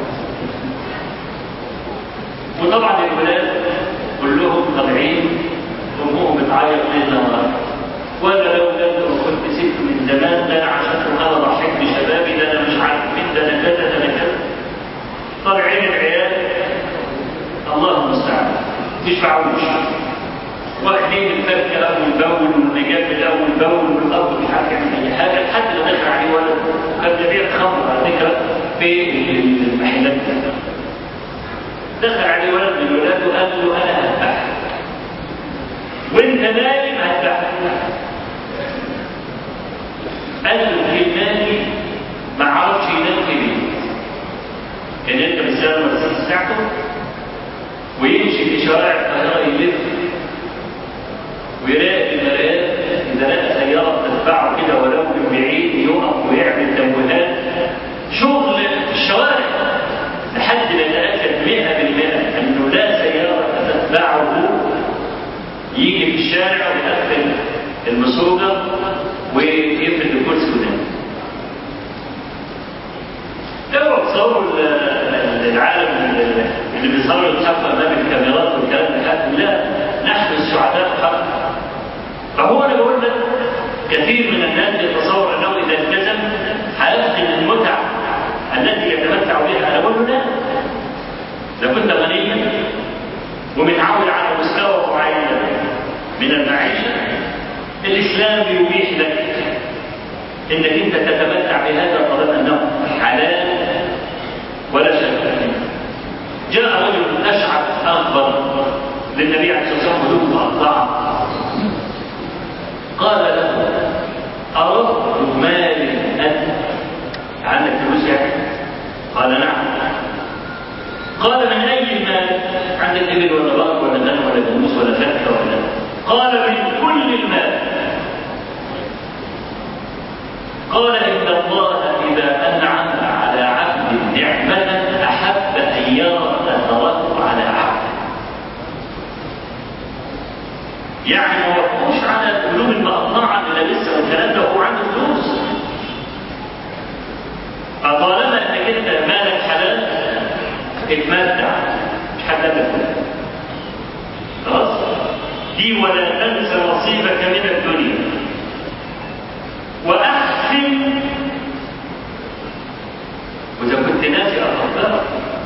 وطبعا الولاد كلهم طالعين امهم بتعيط ليل نهار ولا لو ده كنت ست من زمان ده انا عشان انا ضحيت بشبابي ده انا مش عارف مين ده انا كذا ده انا كذا طالعين العيال الله المستعان مش معوش واخدين الفركه اول باول والنجاب الاول باول والاب مش عارف يعمل اي حاجه لحد ما دخل عليه ولد وكان بيبيع خمر على فكره في المحلات دخل عليه ولد من الولاد وقال له انا هذبحك وانت نايم هذبحك قال له كلماني ما عرفش ينام في بيته كان انت بتسال مرسيدس بتاعته ويمشي في شوارع القاهره يلف ويراقب المرايات اذا لقى سياره بتتبعه كده ولو من بعيد يقف ويعمل تمويهات شغل في الشوارع لحد ما يتاكد 100% انه لا سياره تتبعه يجي في الشارع ويقفل المسوقه ويقفل الكرسي ونام اوعوا تصوروا العالم اللي بيصوروا يتحكوا امام الكاميرات والكلام ده حد لا نحن السعداء حق فهو انا بقول لك كثير من الناس يتصور انه اذا التزم هيفقد المتع التي يتمتع بها انا بقول له لا اذا كنت غنيا ومتعود على مستوى معين من المعيشه الاسلام يبيح لك انك انت تتمتع بهذا طالما انه حلال ولا شك فيه جاء رجل اشعث اخبر للنبي عليه الصلاه والسلام هدوء مقطعه قال له اردت مال انت عندك فلوس يعني قال نعم قال من اي المال عندك ابل ولا بقر ولا غنم ولا جاموس ولا فاكهه ولا قال من كل المال قال إن الله إذا أنعم على عبد نعمة أحب أن يرى أثره على عبد يعني ما وقفوش على القلوب المقطعة اللي لسه والكلام ده هو عنده فلوس فطالما انك انت مالك حلال اتمتع مش حد قال لك خلاص دي ولا تنسى نصيبك من الدنيا وأحسن وإذا كنت ناسي أخبرك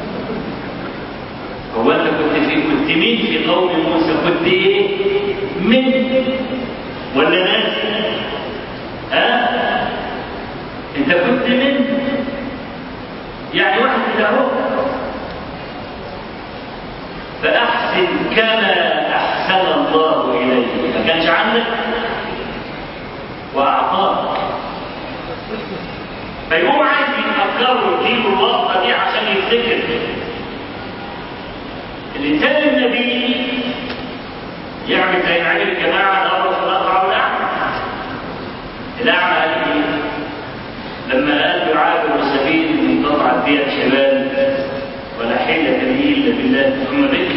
هو أنت كنت في كنت مين في قوم موسى كنت إيه؟ من ولا ناسي؟ ها؟ أنت كنت من يعني واحد كده أهو فأحسن كما أحسن الله إليك ما كانش عندك وأعطاك فيقوم عايز يفكروا يجيبوا اللقطة دي عشان يفتكر الإنسان النبي يعمل زي ما عمل الجماعة الأمر في الأقرع والأعمى الأعمى قال إيه؟ لما قال يعابر السبيل منقطع بها الشباب ولا حيلة لي إلا بالله ثم بك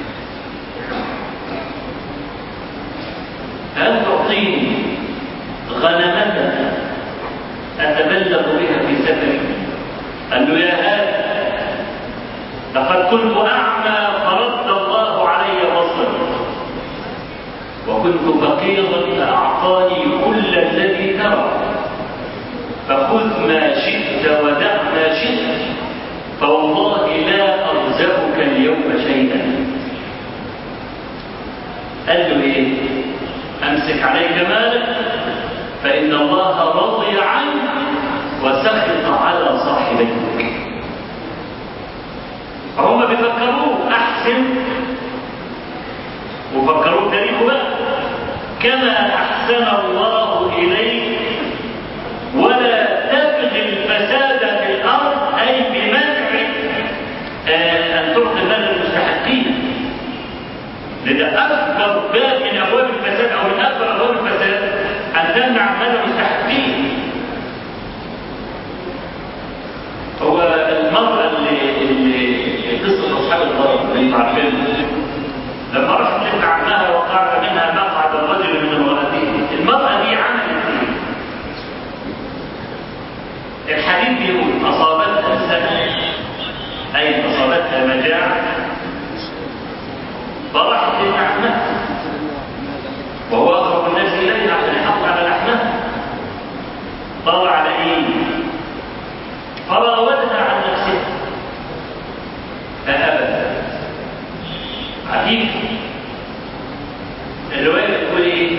هل تعطيني غنمة أتبلغ بها في سفري قال له يا هذا لقد كنت أعمى فرد الله علي بصري وكنت فقيرا فأعطاني كل الذي ترى فخذ ما شئت ودع ما شئت فوالله لا أرزقك اليوم شيئا قال له إيه أمسك عليك مالك فإن الله رضي عنك وسخط على صاحبيك فهم بيفكروه أحسن وفكروه تاريخه بقى كما أحسن الله إليك ولا تبغي الفساد في الأرض أي بمنع آه، أن تعطي المال للمستحقين لأن أكبر باب من أبواب الفساد أو من أكبر أبواب الفساد أن تمنع مال المستحقين هو المرأة اللي اللي قصة أصحاب الغرب اللي انتوا عارفينها لما راحت تبنى عنها وقعد منها مقعد الرجل من امرأته المرأة دي عملت ايه؟ الحديث بيقول أصابتها السنة أي أصابتها مجاعة فراحت تبنى عنها وهو أقرب الناس إليها عشان يحافظ على لحمها طلع على إيه؟ فراودها عن نفسها فأبت عجيب الرواية بتقول إيه؟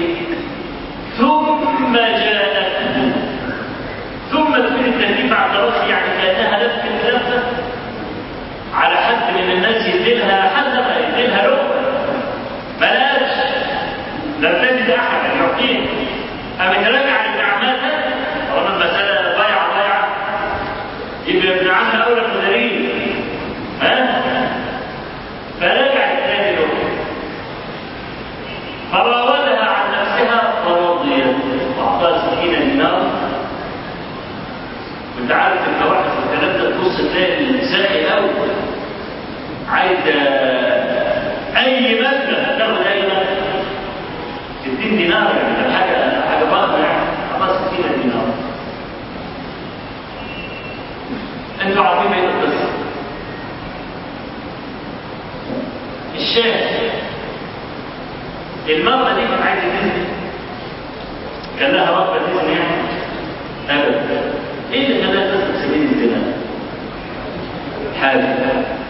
ثم جاءته ثم تكون التهديد على التراخي يعني كأنها لفت لفة على حد من الناس يديلها حلقة يديلها لقمة بلاش لم تجد أحدا يعطيه قامت راجعة لأعمالها طالما المسألة ضايعة ضايعة يبقى ابن عمها أولى بغريب ها؟ فرجعت تاني له فراودها عن نفسها فرضيت واعطاها سكينه دينار وانت عارف ان واحد في الكلام ده تبص تلاقي ساخي قوي عايز اي مبلغ تاخد اي مبلغ 60 دينار يعني ده حاجه حاجه ضخمه يعني خلاص سكينه دينار انتوا عارفين ايه القصه الشاهد المرأة دي كانت عايزة تزني كان لها رغبة تزني يعني أبدا إيه اللي خلاها تسلك سبيل الزنا؟ حاجة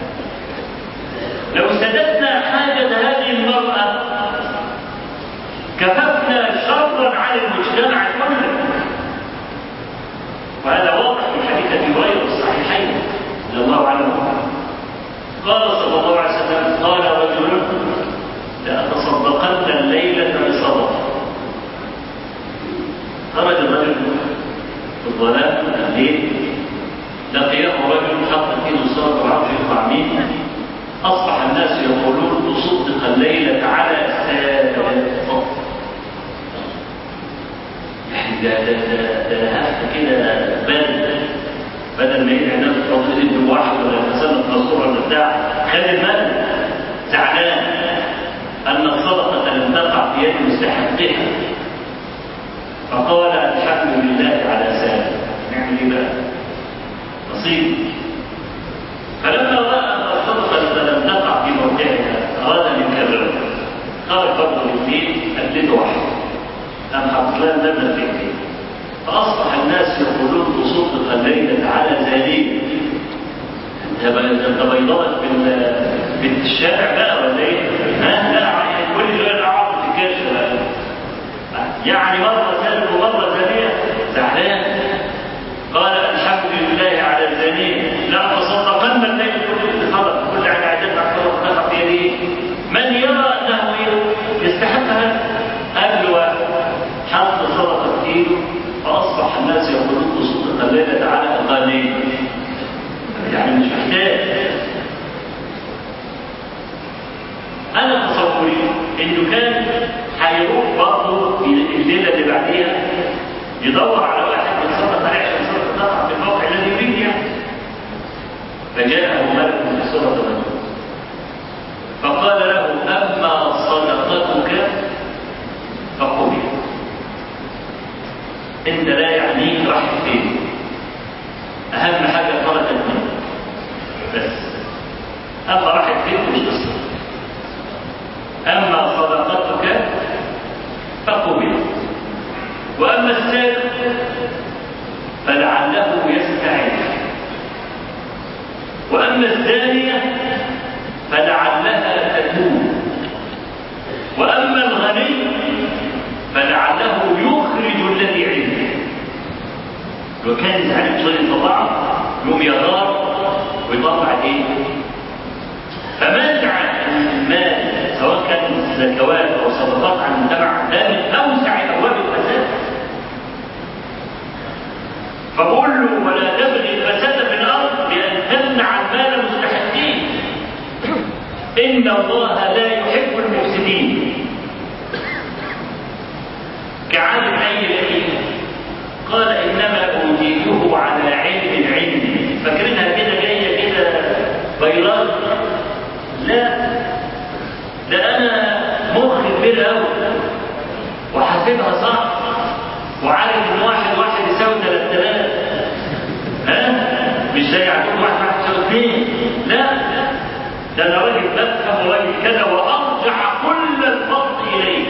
لو سددنا حاجة هذه المرأة كففنا شرا عن المجتمع كله وهذا واضح في حديث ابي هريره في الصحيحين رضي الله عنه قال صلى الله عليه وسلم قال رجل لأتصدقن الليلة بصدقة خرج الرجل في الظلام الليل لقيه رجل حط ايده الصدقة وعرف يطلع مين أصبح الناس يقولون تصدق الليلة على السادة يعني ده ده ده ده هفت كده بارد بدل ما يدعي الناس تحط ايده بواحد ولا يتسلق مذكور ولا بتاع خد المال زعلان ان الصدقه لم تقع في يد مستحقها فقال الحمد لله على سالم نعمل ايه بقى؟ نصيب فلما راى ان الصدقه لم تقع في موضعها اراد ان يكررها خرج برضه بالليل قلده واحد قام حط لها المبلغ في ايديه فأصبح الناس يقولون تصدق الليلة على زانية انت انت بيضلك بالشارع بقى ولا ايه؟ ها لا يعني كل شويه اعرض في الكاش يعني مرة سالم ومرة زانية زعلان قال الحمد لله على الزانية لا تصدقن الليل كل خلق كل حاجة عجبها خلق نفع في يديه من يرى انه يستحق هذا قبل واحد حط صدقة في ايده فأصبح الناس يقولون تصدق الليلة على أقاليم يعني مش محتاج أنا تصوري إنه كان هيروح برضه في الليلة اللي بعديها يدور على واحد يتصدق عليه عشان يتصدق تقع في الموقع الذي يريد يعني فجاءه ملك من الصدقة منه فقال له أما صدقتك فقبل انت لا يعنيك راحت فين اهم حاجه خرجت منك بس اما راحت فين مش قصه اما صدقتك فقبل واما السابق فلعله يستعين واما الزانيه فلعلها تتوب واما الغني فلعله يخرج الذي عنده لو كان زعلان شويه يطلعه يقوم يغار ويطلع ايه؟ فمنع المال سواء كان زكوات او صدقات عن المجتمع ده من كعالم أي لئيم قال إنما أوتيته على علم عندي فاكرينها كده جاية كده بيضاء لا ده أنا مخي كبير أوي وحاسبها صح وعارف إن واحد واحد يساوي 3000 ها مش زي عندكم واحد واحد يساوي اثنين لا ده أنا راجل بفهم وراجل كذا وأرجع كل الفضل إليه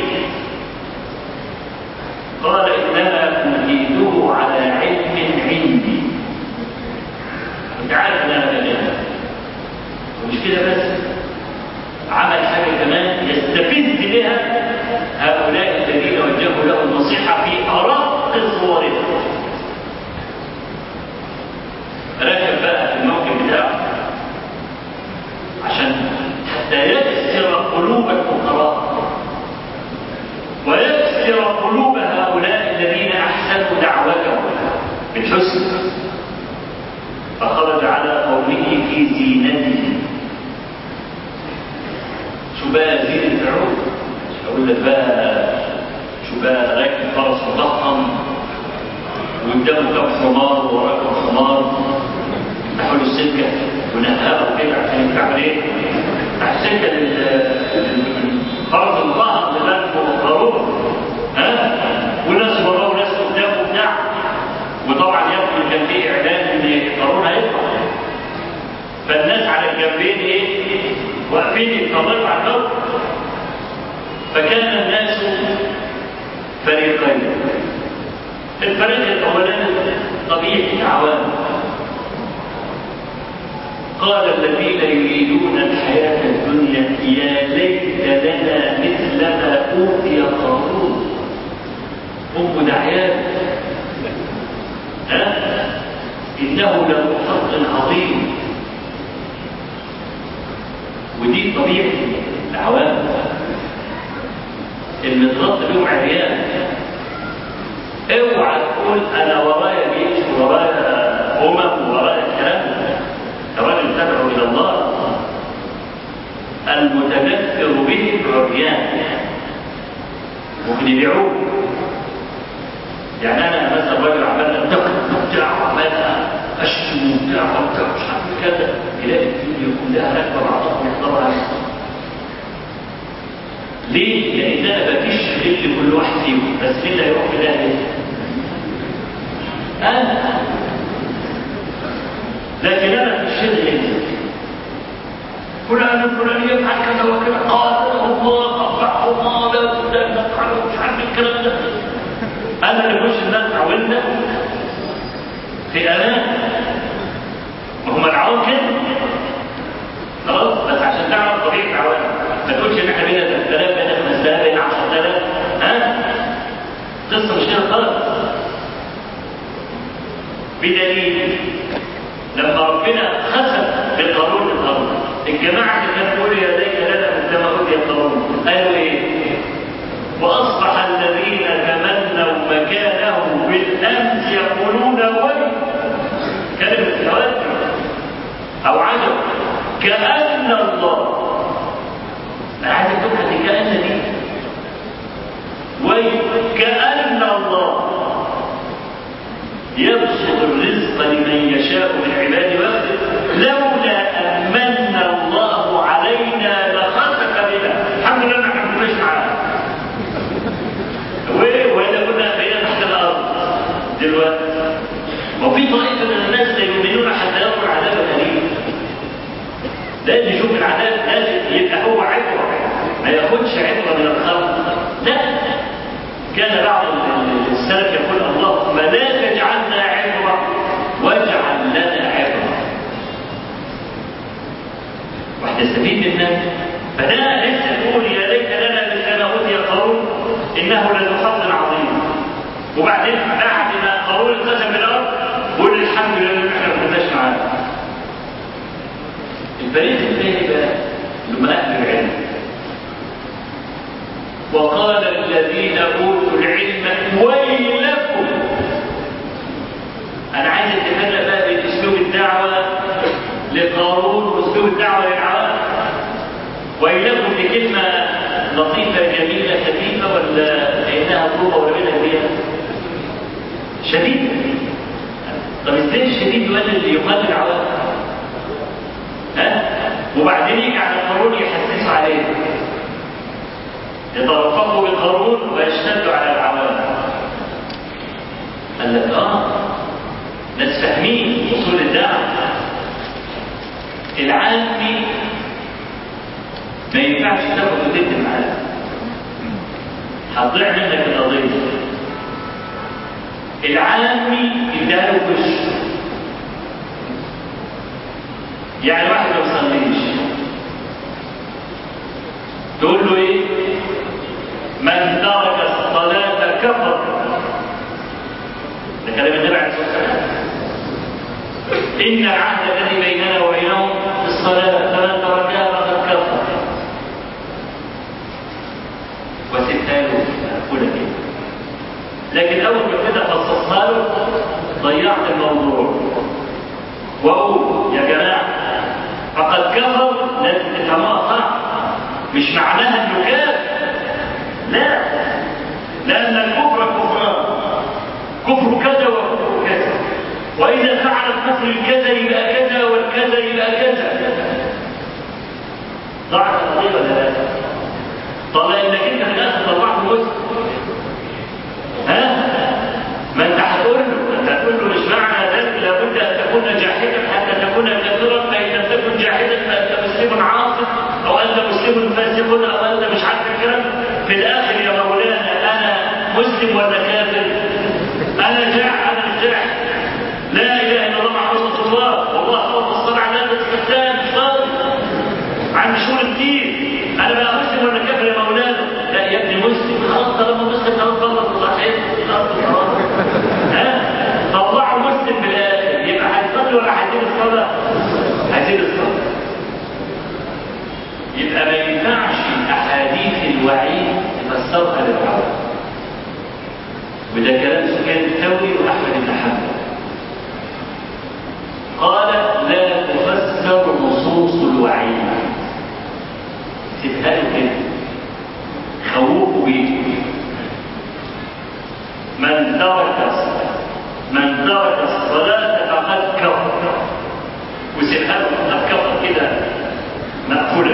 قال إنما أوتيته على علم عندي أنت عارف إن أنا بلغها ومش كده بس عمل حاجة كمان يستفز بها هؤلاء الذين وجهوا له النصيحة في أرق صورها ركب بقى في الموقف بتاعه عشان حتى يكسر قلوب الفقراء ويكسر قلوب هؤلاء الذين احسنوا دعوته بالحسن فخرج على قومه في زينته شو بقى زينة العود اقول لك بقى شو بقى راكب فرس مضخم وقدامه كم حمار ووراه كم حمار يفتحوا له السكه ونهقوا كده عشان يفتحوا ايه؟ يفتحوا السكه للفرس الظهر اللي بالكم ضروري ها؟ وناس وراه وناس قدامه وبتاع وطبعا يبدو كان في اعلان ان قارون هيطلع فالناس على الجنبين ايه؟ واقفين يتطلعوا على الارض فكان الناس فريقين الفريق الاولاني طبيعي عوام قال الذين يريدون الحياة الدنيا يا ليت لنا مثل ما أوتي قارون أم دعيان ها إنه له حق عظيم ودي طبيعة العوام اللي اترد بيهم عريان اوعى تقول انا ورايا جيش ورايا امم ورايا الكلام ده راجل تدعو الى الله المتكثر بهم عريان ممكن يبيعوه يعني انا مثلا راجل عمال انتقد وبتاع وعمال اشتم وبتاع وبتاع مش عارف كذا يلاقي الدنيا كلها راكبه بعضها ويحضرها ليه؟ لان انا مفيش غل كل واحد فيهم بس مين اللي هيروح في ده انا لكن انا في الشر انت فلان الفلاني يفعل كذا وكذا قال الله قطعه ما لا بد ان نفعله مش عارف الكلام ده انا اللي مش الناس عودنا في امان ما هم العوام كده خلاص بس عشان تعرف طبيعه العوام ما تقولش ان احنا بينا 3000 بينا 5000 بينا 10000 ها قصه مش كده خالص بدليل لما ربنا خسف بقارون الارض الجماعه اللي كانوا يقولوا يا ليت لنا مثل ما اوتي قارون قالوا ايه؟ واصبح الذين تمنوا مكانه بالامس يقولون ويل كلمه توجه او عجب كان الله انا عايز تبحث كان دي وكأن الله يبسط الرزق لمن يشاء من عباده ويقدر لولا ان من الله علينا لخسف بنا الحمد لله ما كناش معاه والا كنا بقينا تحت الارض دلوقتي وفي طائفه من الناس لا يؤمنون حتى يروا العذاب الاليم لازم يشوف العذاب لازم يبقى هو عبره ما ياخدش عبره من الخلق لا كان بعض السلف يقول اللهم لا تجعلنا عبره واجعل لنا عبره واحد يستفيد منها فده لسه يقول يا ليت لنا مثل ما اوتي قارون انه لذو حظ عظيم وبعدين بعد ما قارون انقسم الارض قول الحمد لله ان احنا ما كناش معاه الفريق الثاني بقى اللي هم اهل العلم وقال الذين اوتوا العلم ويلكم انا عايز اتفرق بقى بين اسلوب الدعوه لقارون واسلوب الدعوه للعوام ويلكم دي كلمه لطيفه جميله خفيفه ولا لانها منها طوبة ولا منها كبيرة شديد طب ازاي الشديد يقلل اللي يقلل عوام ها وبعدين يجي على القانون يحسسوا عليه يترفقوا بالقانون ويشتدوا على العوام قال لك اه ناس فاهمين اصول الدعوه العامي ما ينفعش تاخد وتدي معاه هتضيع منك القضيه العامي اداله وش يعني واحد ما بيصليش تقول له ايه من ترك الصلاة كفر ده كلام النبي عليه الصلاة والسلام إن العهد الذي بيننا وبينهم في الصلاة فمن تركها فقد كفر وسبتها له كل كده لكن أول ما كده خصصها له ضيعت الموضوع وأقول يا جماعة فقد كفر لازم تفهموها صح مش معناها انه كافر لا لأن الكفر كفران كفر كذا وكفر كذا وإذا فعل الكفر الكذا يبقى كذا والكذا يبقى كذا ضاعت القضية ولا لا؟ طب انك انت في الاخر طلعت مسلم ها؟ ما انت هتقول له انت هتقول له مش معنى ذلك لابد ان تكون جاحدا حتى تكون كافرا فان لم تكن جاحدا فانت مسلم عاصم او انت مسلم فاسق او انت مش عارف الكلام في الاخر يا مولانا انا مسلم ولا كافر؟ انا جاع انا مش جاع لا اله الا الله محمد رسول الله والله خوف الصلاه على النبي الختان مش فاضي عندي شغل كتير انا بقى مسلم ولا كافر يا مولانا؟ لا يا ابني مسلم خلاص طالما مسلم خلاص خلص صحيح خلاص خلاص ها؟ طلعوا مسلم بالاخر يبقى هيصلي ولا هيزيد الصلاه؟ هيزيد الصلاه يبقى ما ينفعش احاديث الوعيد تفسرها للعرب وده كلام سفيان الثوري واحمد بن حنبل قال لا تفسر نصوص الوعيد سيبها له كده خوفوا بيه من ترك من ترك الصلاة فقد كفر وسيبها له فقد كفر كده مقفولة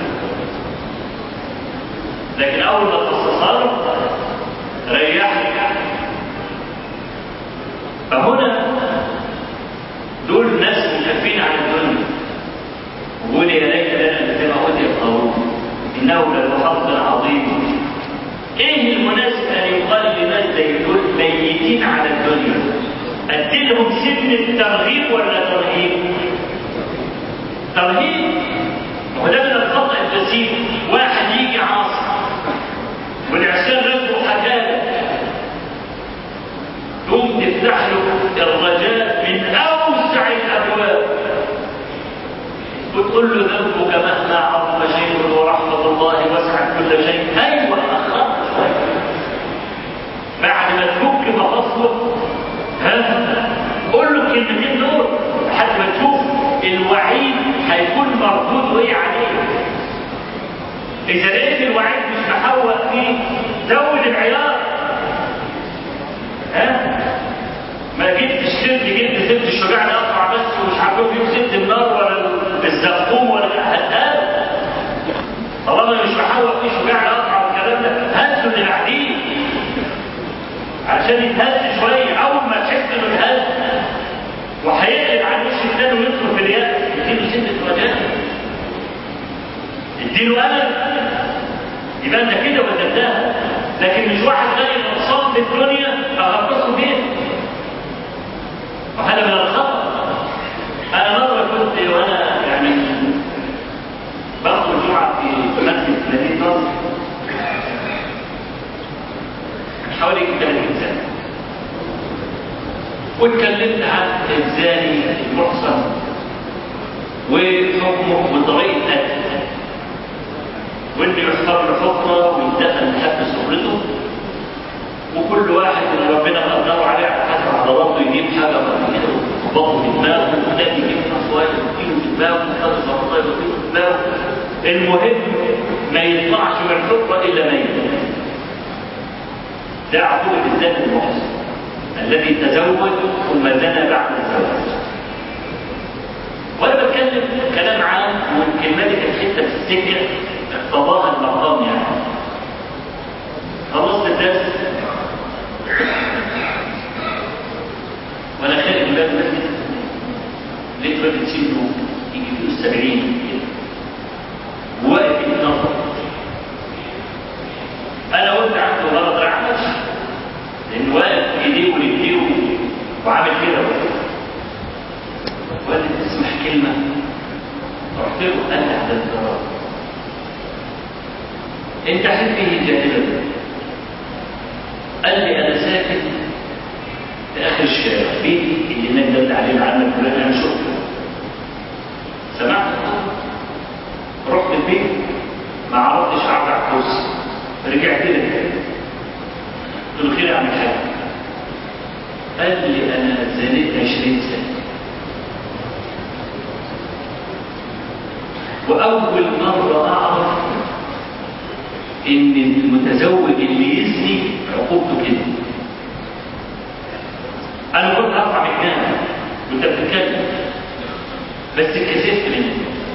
لكن أول ما تخصصها له ريحك فهنا دول ناس مكفين عن الدنيا وقول يا ليت لنا مثل ما اوتي قارون انه لذو عظيم ايه المناسب ان يقال لناس زي دول ميتين على الدنيا اديلهم سن الترغيب ولا ترهيب ترهيب وده من الخطا الجسيم واحد يجي عاصي والعصيان رزقه حكايه تقوم تفتح له الرجاء من اوسع الابواب وتقول له ذنبك مهما عظم شيء ورحمه الله وسعت كل شيء ايوه اخرت شويه بعد ما تفك مفاصله ها قول له الكلمتين دول لحد ما تشوف الوعيد هيكون مردود ايه عليه اذا لقيت الوعيد مش محوق فيه زود العيار ها ما جبتش سد جبت سد الشجاع اللي اقطع بس ومش عارف فيه سد النار ولا الزقوم ولا هتقال طالما مش محوق فيه شجاع اللي اقطع والكلام ده هزه اللي بعديه عشان يتهز شويه اول ما تحس انه اتهز وهيقلب على الوش الثاني ويدخل في الياس اديله سنه رجاء اديله امل يبقى انت كده وزدتها لكن مش واحد غير نقصان في الدنيا اغطسه بيه وهذا من الخطا انا مره كنت وانا يعني بخطب الجمعه في مسجد مدينه نصر حوالي 30 سنه واتكلمت عن الزاني المحصن وحكمه وطريقه قتله وانه يحفر له حفره ويدخل لحد سفرته وكل واحد اللي ربنا قدره عليه على حسب عضلاته يجيب حاجه بعد كده ويخبطه في دماغه وده يجيب شويه ويديله في دماغه ويخلص الرطايه ويديله في دماغه المهم ما يطلعش من الحفره الا ميت ده عقوبة الزاني المحسن الذي تزوج ثم زنى بعد الزواج وانا بتكلم كلام عام ويمكن مالك الحته في السكه اقتضاها المقام يعني خلصت الدرس وانا خارج من باب المسجد لقيت راجل سنه يجي في السبعين كده وواقف يتنظر انا قلت عنده مرض رعش لانه واقف ايديه ورجليه وعامل كده وقال لي تسمح كلمه رحت له قال لي على الضرر انت حبه جاهلا قال لي انا ساكن في اخر الشارع بيتي اللي الناس دل عليه العلم الفلاني انا شفته سمعت رحت البيت ما عرفتش اقعد على الكرسي رجعت له قلت له خير اعمل حاجه قال لي انا زنيت 20 سنه واول مره اعرف ان المتزوج اللي يزني عقوبته كده انا كنت هرفع مكان وانت بتتكلم بس اتكسفت منه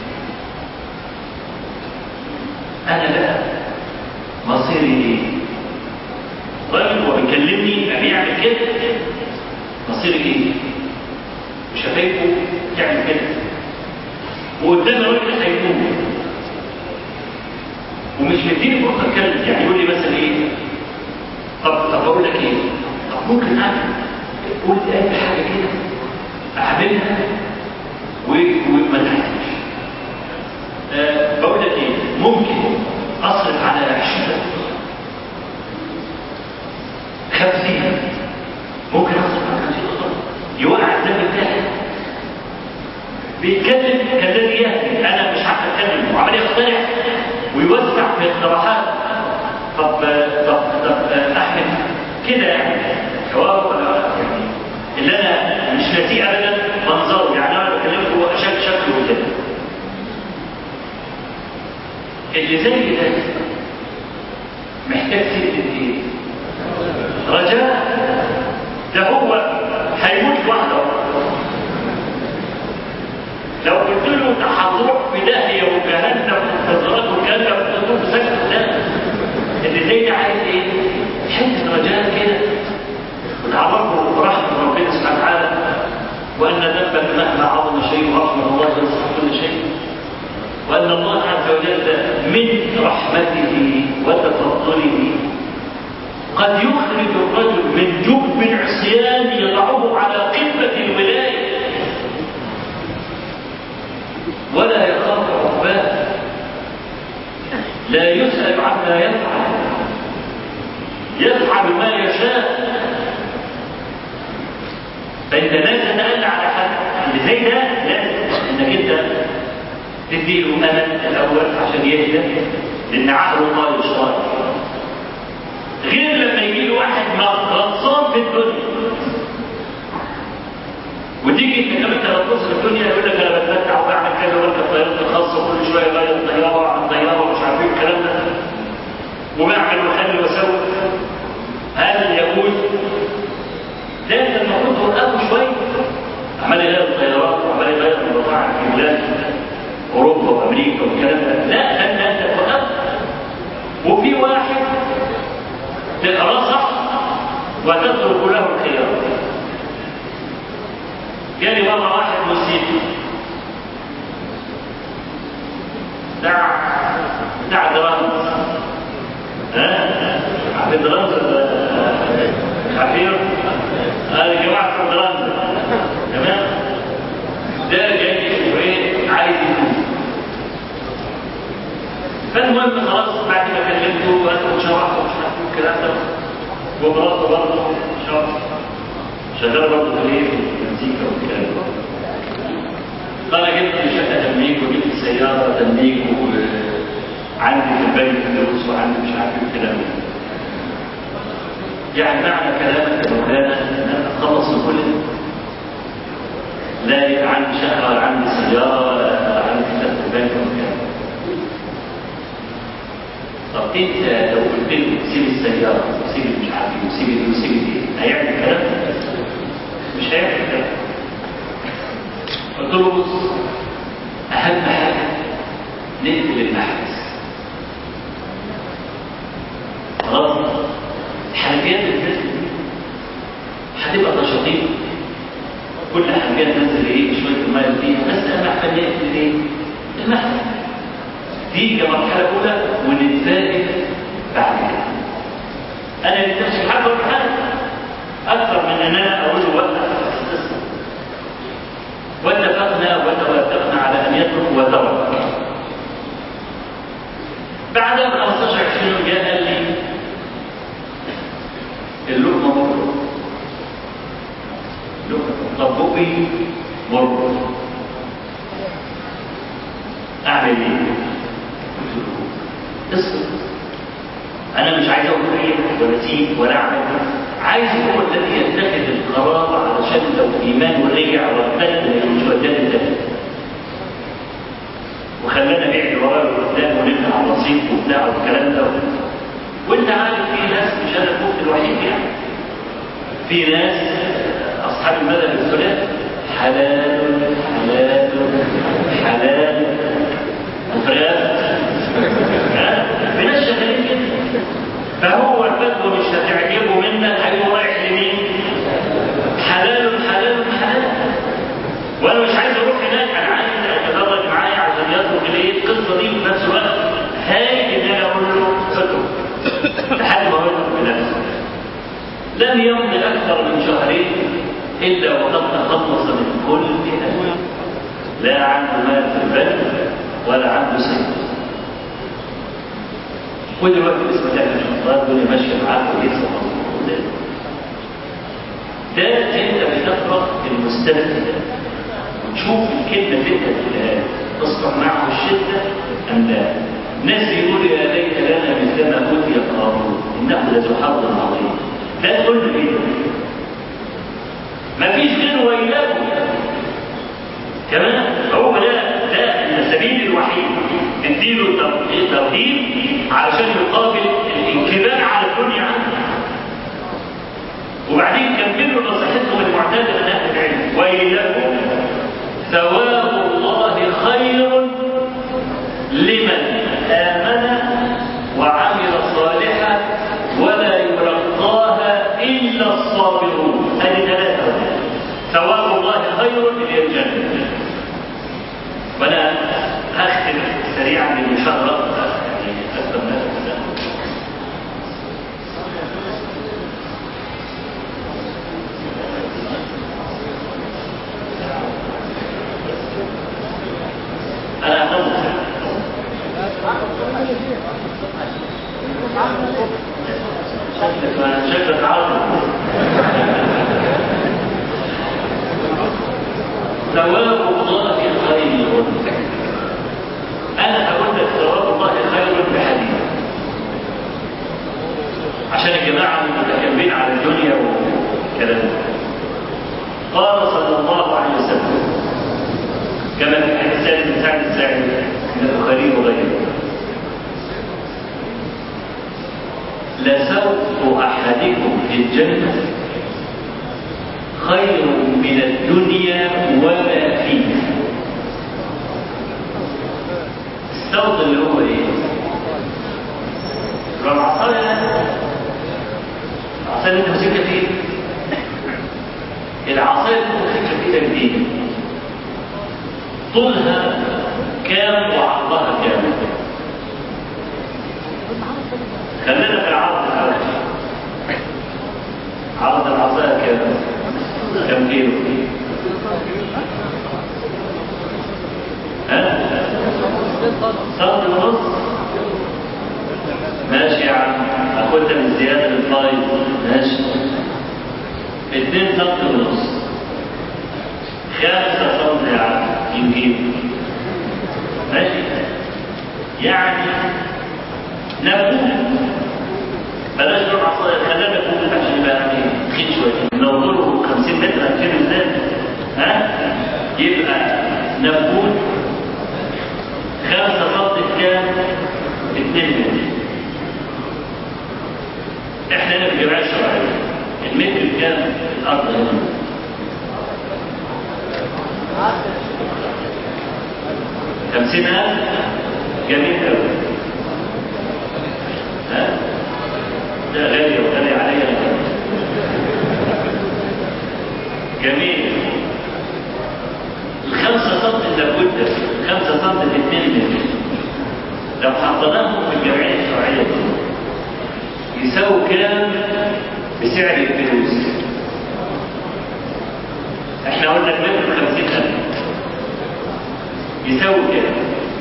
انا بقى مصيري ايه راجل هو بيكلمني بيعمل كده مصيري ايه وشفايفه تعمل كده وقدام راجل هيموت ومش مديني فرصه اتكلم يعني يقول لي مثلا ايه طب طب اقول لك ايه طب ممكن اعمل قول لي اي حاجه كده اعملها وما تحكيش أه بقول لك ايه ممكن اصرف على عشرة خمسين ممكن اصرف على خمسين أصرف يوقع الدم بتاعي بيتكلم كالذي يهدي انا مش عارف اتكلم وعمال يخترع ويوسع في اقتراحات طب طب طب احمد كده يعني حوار يعني اللي انا مش ناسيه ابدا منظره يعني انا بكلمه هو اشك شكله كده اللي زي ده محتاج سكه ايه؟ رجاء ده هو هيموت لوحده لو قلت له هتروح في داهيه وجهنم وانتظارات والكلام ده قلت له سكت لا اللي زي ده عايز ايه؟ حته رجاء كده وتعرفه برحمه ربنا سبحانه وتعالى وان ذنبك مهما عظم شيء رحمه الله يصلح كل شيء وان الله عز وجل من رحمته وتفضله قد يخرج الرجل من جب العصيان يضعه على قمه الولايه ولا يخاف عقباه لا يسأل عما يفعل يفعل ما يشاء فانت لا تتألى على حد اللي زي ده لازم انك انت تديله امل الاول عشان يهدى لان عقله طايش طايش غير لما يجي له واحد غلطان في الدنيا وتيجي انت كمان تبص في الدنيا يقول لك انا بتمتع وبعمل كذا واركب طيارات الخاصه كل شويه اغير الطياره واعمل طياره ومش عارف ايه الكلام ده وبعمل واخلي واسوي هل يجوز؟ لا انت المفروض توقفه شويه عمال يغير الطيارات وعمال يغير المطاعم في بلاد اوروبا وامريكا والكلام ده لا انت انت توقفه وفي واحد تقرا صح وتترك له الخيار جالي مرة واحد موسيقي بتاع بتاع درامز ها عارف درامز خفير قال يا جماعة في درامز تمام ده جاي يشوف ايه عايز يفوز فالمهم خلاص بعد ما كلمته وانا شرحت ومش عارف الكلام ده ومراته برضه شرح شغال برضه في الايه المزيكا والكلام قال جبت شقه تمليك وجبت سياره تمليك وعندي في البيت فلوس وعندي مش عارف ايه الكلام ده يعني معنى كلامك يا مولانا ان انا اتخلص من كل ده لا يبقى عندي شقه ولا عندي سياره ولا عندي كتاب في البيت ولا الكلام طب انت لو قلت له سيب السياره وسيب مش عارف ايه ويسيب دي ويسيب دي هيعمل الكلام ده؟ مش هيعمل الكلام قلت له بص اهم حاجه نقتل المحبس خلاص الحنفيات بتنزل هتبقى نشاطين كل حاجه تنزل ايه شويه الميه فيها بس اهم حاجه نقتل ايه المحبس دي كمرحله اولى ونتفاهم بعد كده انا نفسي حاجه ولا حاجه اكثر من ان انا اقول له وقف واتفقنا وتوافقنا على ان يترك وترك بعد 15 20 يوم جاء قال لي اللقمه مره لقمه طب بقي مره اعمل ايه؟ قلت له اصبر انا مش عايز اقول ايه ولا اسيب ولا اعمل عايز هو الذي يتخذ القرار علشان لو ايمانه رجع وارتد مش وداني الدم وخلانا نبيع وراه وقدام ونبني على الرصيف وبتاع والكلام ده وانت عارف في ناس مش انا المفتي الوحيد يعني في ناس اصحاب المذهب الثلاثي حلال حلال حلال وفريات في ناس شغالين كده فهو الفتوى مش هتعجبه منك هيقوم رايح لمين؟ حلال حلال حلال وانا مش عايز اروح هناك انا عايز اتدرج معايا عشان يترك الايه القصه دي وفي نفس الوقت هاي ان انا اقول له اترك لحد ما يترك بنفسه لم يمضي اكثر من شهرين الا وقد تخلص من كل هذا لا عنده مال في البلد ولا عنده سيف ودلوقتي بسم الله ما شاء الله الدنيا ماشيه معاك ولسه مظبوط ده انت بتقرا المستند وتشوف الكلمه اللي انت تصنع معه الشده ام لا ناس يقول يا ليت لنا مثل ما اوتي قارون انه لذو حظ عظيم لا تقول لي كده ما فيش غير ويلاكم كمان هو ده ده السبيل الوحيد نديله ترهيب علشان يقابل الانكباب على الدنيا عنه وبعدين كملوا نصيحتهم المعتاده من اهل العلم ويلكم ثواب الله خير لمن امن وعمل صالحا ولا يلقاها الا الصابرون هذه ثلاثه ثواب الله خير الى الجنه وانا هختم سريعا بمشارة يعني اكثر من انا اخلص شكلك شكلك عارف ثواب الله خير انا هقول لك ثواب الله خير بحديث عشان الجماعه المتكلمين على الدنيا والكلام قال صلى الله عليه وسلم كما في حديث سعد بن سعد الساعدي من البخاري وغيره لسوق احدكم في الجنه خير من الدنيا وما فيها الصوت اللي هو ايه يبقى العصايه العصايه اللي انت ماسكها فيه العصايه اللي انت ماسكها في ايدك دي طولها كام وعرضها كام خلينا في العرض الاول عرض العصايه كام كم كيلو ها سنتي ونص ماشي يا عم اخدها من زياده للفايض ماشي اتنين سنتي ونص خمسة سنتي يا عم يمكن ماشي يعني نبوت بلاش نوع عصاية خلينا نبوت عشان يبقى يعني تخين شوية لو طوله 50 متر هتشيل ازاي ها يبقى نبوت خمسة سنتي كام؟ اتنين متر احنا هنا في الجمعية الشرعية المتر بكام الارض هنا خمسين ألف جميل أوي ها ده غالي وغالي عليا أنا. جميل الخمسة سم لابد خمسة سم في اتنين متر لو حطيناهم في الجمعية الشرعية دي يساووا كام بسعر الفلوس احنا قلنا المتر خمسين ألف يساوي كام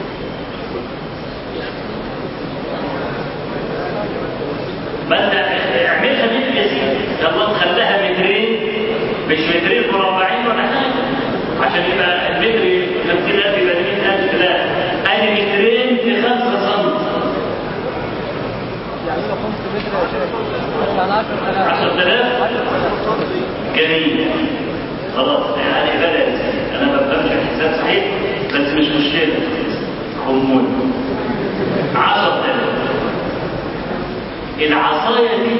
ما انت اعملها متر يا سيدي يلا نخليها مترين مش مترين مربعين ولا حاجه عشان يبقى المتر 50000 يبقى 100000 لا ادي مترين في 5 سم يعني لو 5 متر يا شيخ يعني 10000 10000 جميل خلاص يعني بلاش انا ما بفهمش الحساب صحيح بس مش مشكله خمون 10000 العصايه دي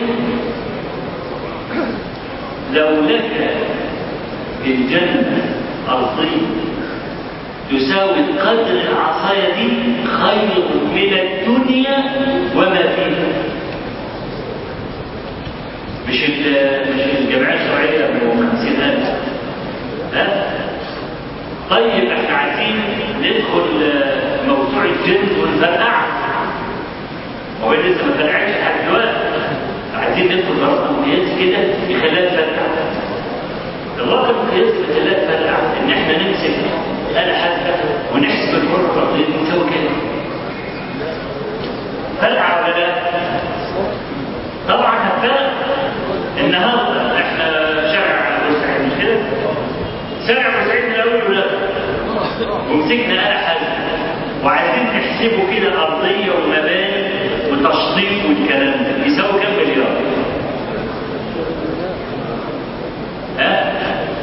لو لك في الجنه ارضيه تساوي قدر العصايه دي خير من الدنيا وما فيها مش ال- مش الجمعيه الشرعيه ب 50000 ها طيب احنا عايزين ندخل آه، موضوع الجن والفرقعه هو لسه ما فرقعش لحد دلوقتي عايزين ندخل رقم قياس كده يخليها تفرقع الرقم القياس اللي خلاها تفرقع ان احنا نمسك آلة حاسبة ونحسب الحرة الأرضية تساوي كام فرقع ولا لا؟ طبعا هتفرق النهارده احنا شارع بورسعيد مش كده؟ شارع بورسعيد من الاول ولا ومسكنا آلة حاسبة وعايزين نحسبه كده أرضية ومباني وتشطيب والكلام ده يساوي كام مليار؟ ها؟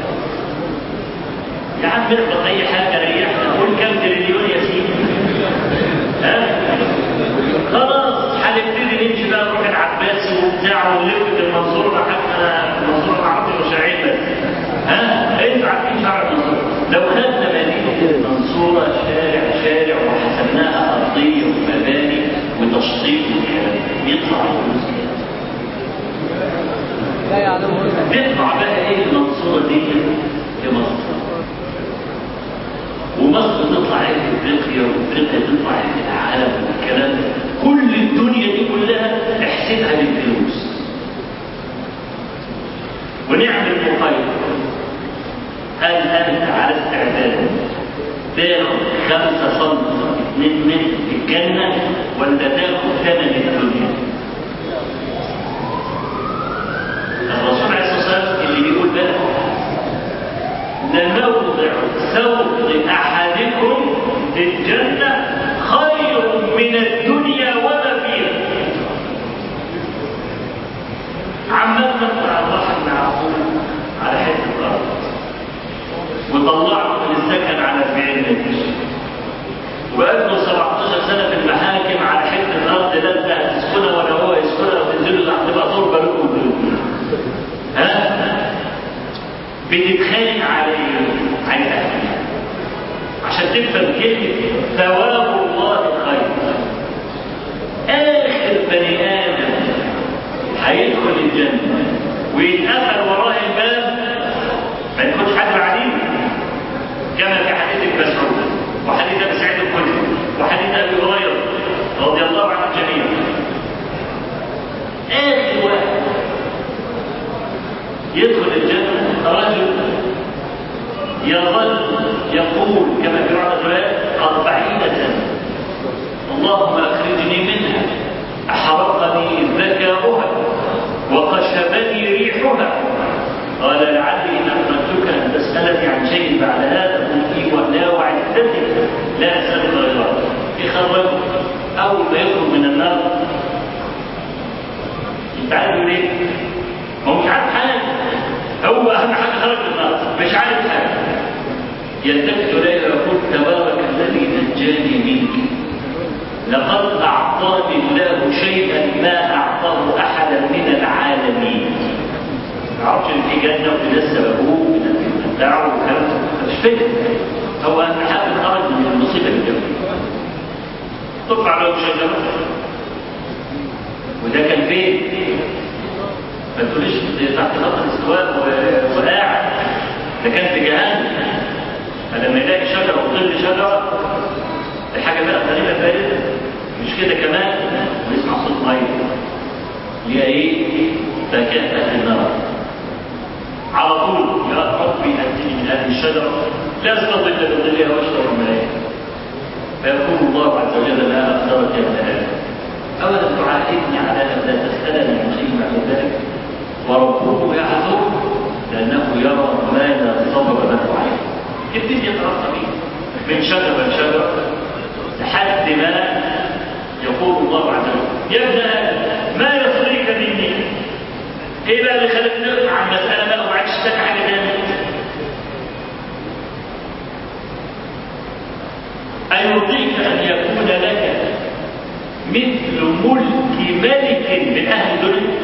يا عم اخبط أي حاجة ريحنا قول كام تريليون يا سيدي؟ ها؟ خلاص هنبتدي نمشي بقى نروح العباسي وبتاع ونلف المنصورة حتى المنصورة معروفة مشاعين بس ها؟ انتوا عارفين شارع المنصورة لو خدنا مدينة المنصورة شارع شارع وحسبناها أرضية ومباني وتشطيب والكلام ده يطلع الفلوس كده لا يعلمه الا تطلع بقى ايه المنصورة دي لمصر ومصر تطلع ايه افريقيا وافريقيا تطلع ايه العالم والكلام ده كل الدنيا دي كلها احسبها بالفلوس ونعمل مقايضة هل انت على استعداد تاخد خمسة سم اتنين متر في الجنة ولا تاخد ثمن الدنيا؟ الرسول عليه الصلاة والسلام اللي بيقول ده لموضع سوط أحدكم في الجنة خير من الدنيا وما فيها عمال نطلع البحر مع أخوه على حتة أرض وطلعته من السكن على 40 متر وبقاله 17 سنة في المحاكم على حتة أرض لا أنت هتسكنها ولا هو يسكنها وتنزلوا تحت تبقى تربة لكم وتنزلوا. ها؟ بتتخانق عليه عن أهله عشان تفهم كلمة ثواب الله خير آخر بني آدم هيدخل الجنة ويتقفل وراه الباب ما يكونش حد بعدين كما في حديث ابن مسعود وحديث ابي سعيد الخدري وحديث ابي هريره رضي الله عن الجميع آخر واحد يدخل الجنة رجل يظل يقول كما في بعض الروايات أربعين سنة اللهم أخرجني منها أحرقني ذكاؤها وقشبني ريحها قال لعلي إن أحمدتك أن تسألني عن شيء بعد هذا قلت ولا وعدتي لا أسألك غيره يخرج أول ما يخرج من النار أنت عارف يقول إيه؟ هو مش عارف حاجة هو أهم حاجة خرج من النار مش عارف حاجة يلتفت إليه ويقول تبارك الذي نجاني منك لقد أعطاني الله شيئا ما أعطاه أحدا من العالمين مصيبة هو أن حد خرج من المصيبة الجوية ترفع له شجرة وده كان فين؟ ما تقوليش تحت خط الاستواء و- وقاعد ده كان في جهنم فلما يلاقي شجرة وظل شجرة الحاجة بقى غريبة بارده مش كده كمان ويسمع صوت مية ليه ايه؟ فكان أهل النار على طول يا ربي أتني من هذه الشجرة لا أستظل بظلها وأشرب الملائكة فيقول الله عز وجل ما أقدرك يا ابن آدم أولا تعاهدني على أن لا تسألني عن شيء بعد ذلك وربه يعذر لأنه يرى ما لا صبر له عليه يبتدي يترقى به من شجرة لشجرة لحد ما يقول الله عز وجل يا ابن آدم ما يصريك مني ايه بقى اللي خلاك نقطع عن مسألة بقى وما عادش تشتكي حاجة تاني أيرضيك أن يكون لك مثل ملك ملك من أهل الدنيا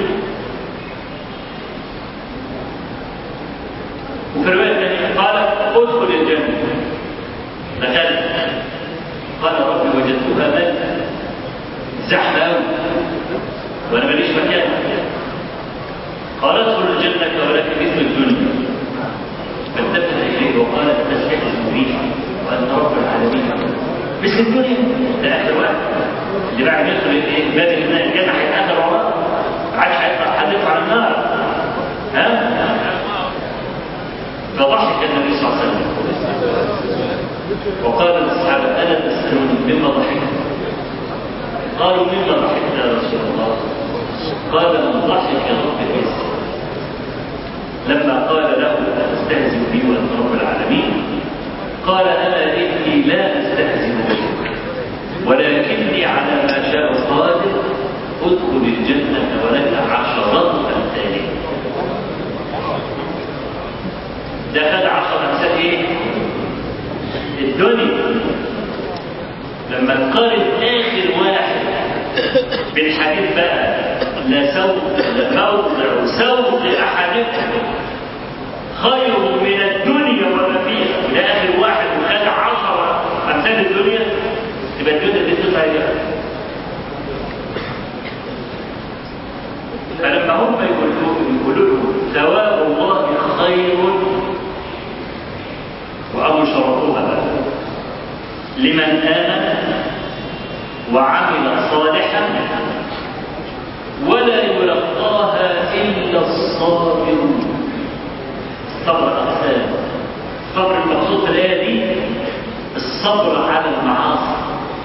وفي الرواية الثانية قال ادخل الجنة دخلت قال ربي وجدتها ملكا زحمة أوي وأنا ماليش مكان قال ادخل الجنة ولك مثل الدنيا فالتفت إليه وقال تستحسن بي وأنت رب العالمين مثل الدنيا ده آخر واحد اللي بعد يدخل ايه باب الجنة الجنة هيتأثر وراه ما عادش هيطلع حد يطلع النار ها فضحك النبي صلى الله عليه وسلم وقال للصحابة ألا تسألوني مما ضحكت قالوا مما ضحكت يا رسول الله قال من ضحك رب العزة لما قال له أتستهزئ بي وأنت رب العالمين قال أنا إني لا أستهزئ بك ولكني على ما شاء قادر ادخل الجنة ولك عشرات أمثالها ده خد عشر أمثال إيه؟ الدنيا لما تقارن آخر واحد بالحديث بقى لا سوق لا موضع سوق أحدكم خير من الدنيا وما فيها ده آخر واحد وخد عشر أمثال الدنيا تبقى الدنيا دي تطلع إيه؟ فلما هم يقولوا يقولوا له ثواب الله خير وأبو شرطوها بقى لمن آمن وعمل صالحا ولا يلقاها إلا الصابرون صبر أقسام الصبر المقصود في الآية دي الصبر على المعاصي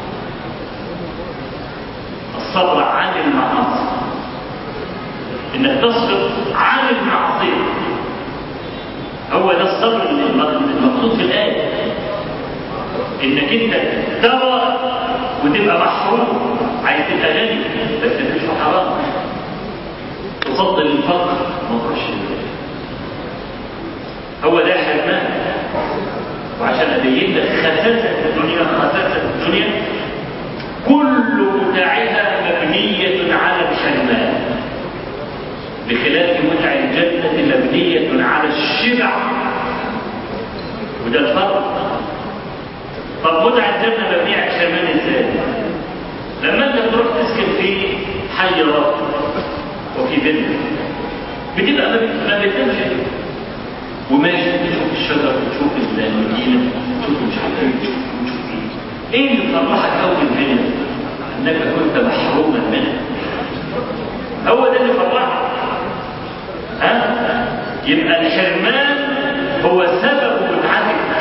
الصبر عن المعاصي انك تصبر عن المعصيه هو ده الصبر المقصود في الايه انك انت ترى وتبقى محروم عايز تبقى غني بس مش حرام تفضل الفقر ما تروحش هو ده حرمان وعشان ابين لك خساسه الدنيا خساسه الدنيا كل متاعها مبنيه على الحرمان بخلاف متع الجنة مبنية على الشبع وده الفرق طب متع الجنة مبنية على الحرمان ازاي؟ لما انت تروح تسكن في حي راقي وفي بنت بتبقى ما بتنامش وماشي تشوف الشجر وتشوف المدينة تشوف مش عارف ايه تشوف وتشوف ايه ايه اللي فرحك قوي الدنيا؟ انك كنت محروما منها هو ده اللي فرحك ها يبقى الحرمان هو سبب متعتك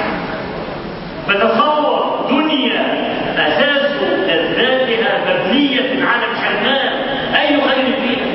فتصور دنيا اساس لذاتها مبنيه على الحرمان اي خير فيها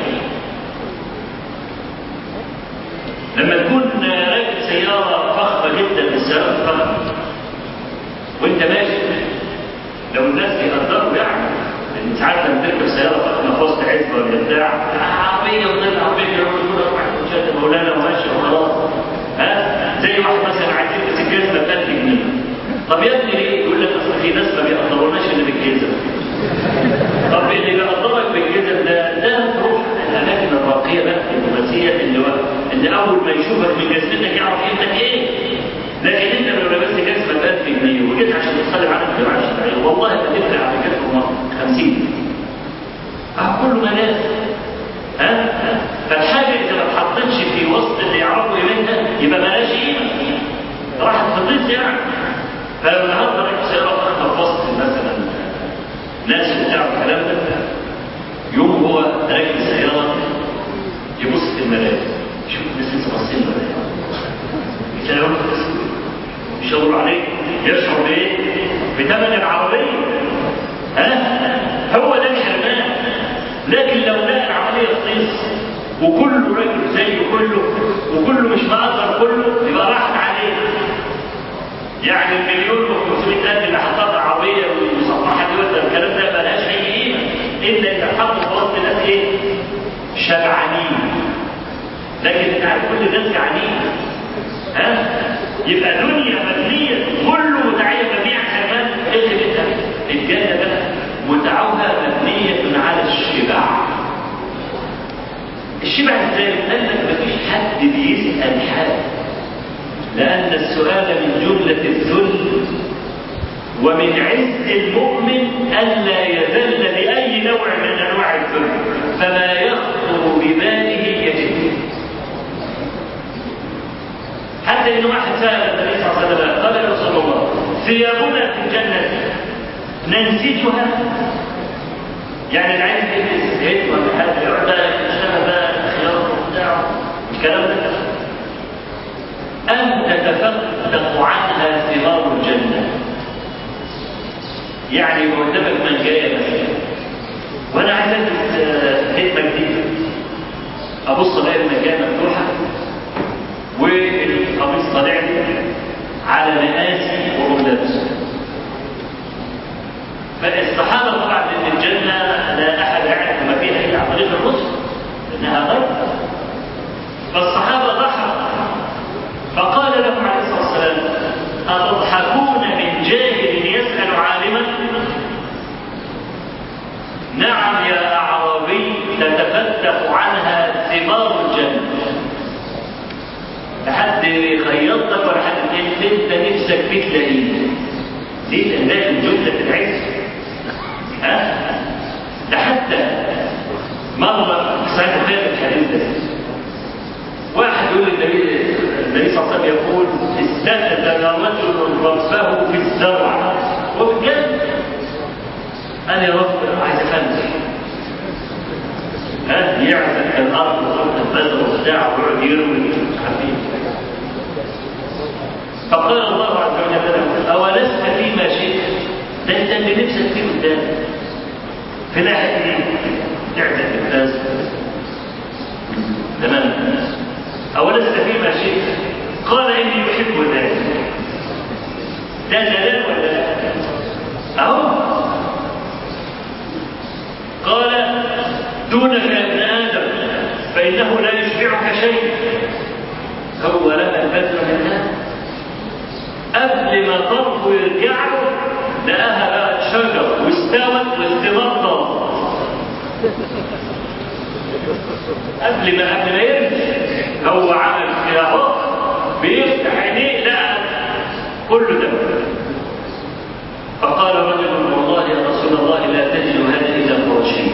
لما تكون راكب سياره فخمه جدا من السيارات الفخمه وانت ماشي لو الناس يقدروا يعني لان ساعات لما تركب سياره فخمه في وسط عزبه ولا بتاع عربيه وضد عربيه يقول لك واحد شاد مولانا وماشي وخلاص ها زي واحد مثلا عايز يلبس الجزمه ب 1000 جنيه طب يا ابني ليه؟ يقول لك اصل في ناس ما بيقدروناش الا بالجزم طب اللي بيقدرك بالجزم ده ده تروح الاماكن الراقيه بقى الدبلوماسيه اللي هو اللي اول ما يشوفك بجزمتك يعرف قيمتك ايه لكن انت لو ملاذ ها فالحاجه اذا ما اتحطتش في وسط اللي يعرفوا قيمتها يبقى مالهاش قيمه راحت تضيف يعني فلو النهارده راكب سياره احنا في وسط مثلا ناس وبتاع الكلام ده يوم هو راكب السياره يبص في المرايه يشوف الناس لسه باصين له يتلاقوا يشاوروا عليه يشعر بايه؟ بثمن العربيه ها هو ده الحرمان لكن لو لقى العمليه رخيص وكله راجل زيه كله وكله مش مقدر كله يبقى راحت عليه يعني المليون و500 ألف اللي حطها عربية ومصنعة دي ولا الكلام ده ملهاش أي قيمة إلا إذا حط في وسط الناس إيه؟ شبعانين لكن أنت عارف كل الناس جعانين ها؟ يبقى دنيا مبنية كله متعية مبنية على الحرمان إيه اللي أنت الجنة بقى متعوها مبنية على الشبع الشبع ازاي؟ قال لك مفيش حد بيسأل حد لأن السؤال من جملة الذل ومن عز المؤمن ألا يذل لأي نوع من أنواع الذل فما يخطر بباله يجد حتى إن واحد سأل النبي صلى الله عليه وسلم قال يا رسول الله ثيابنا في الجنة ننسجها يعني العين تلبس زيت ولا حاجة يقعد بقى يشتغل بقى خيار وبتاع الكلام ده أم تتفتق عنها ثمار الجنة يعني قدامك من جاية مثلا وأنا عايز ألبس خدمة جديدة أبص ألاقي المكان مفتوحة والقميص طالع لي على مقاسي وهو لابسه فالصحابة طبعا من الجنة لا أحد يعرف ما فيها إلا عن طريق الرسل إنها غيب فالصحابة ضحكوا فقال لهم عليه الصلاة والسلام أتضحكون من جاهل يسأل عالما نعم يا أعرابي تتفتح عنها ثمار الجنة لحد خيطك ولا حد انت انت نفسك فيه تلاقيه ليه؟ لأن ده من جملة العز ها؟ ده حتى مرة صحيح البخاري الحديث ده واحد يقول للنبي النبي صلى الله عليه وسلم يقول استأذن رجل ربه في الزرع وبجد أنا يا رب عايز أفنش ها يعزل الأرض وصوت البذر وبتاع ويقعد يروي حبيبي فقال الله عز وجل له أولست فيما شئت ده أنت اللي نفسك فيه قدامك في ناحية إيه؟ تعزل الناس تمام أولست فيما شئت قال إني أحب ذلك ده دلال ولا لا؟ أهو قال دونك يا ابن آدم فإنه لا يشبعك شيء هو لما البذر من هذا قبل ما طرفه يرجع له لقاها بقى شجر واستوت والثمار طارت قبل ما قبل ما يرجع هو عمل كده اهو بيفتح عينيه لقى كله ده فقال رجل والله يا رسول الله لا تجد هذا الا القرشي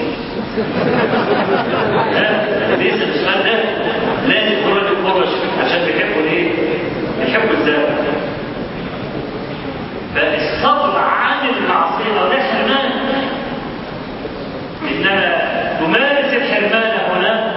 ليس السؤال ده لازم يكون راجل قرش عشان بيحبوا الايه؟ بيحبوا الزاد فالصبر عن المعصيه وده حرمان انما تمارس الحرمان هنا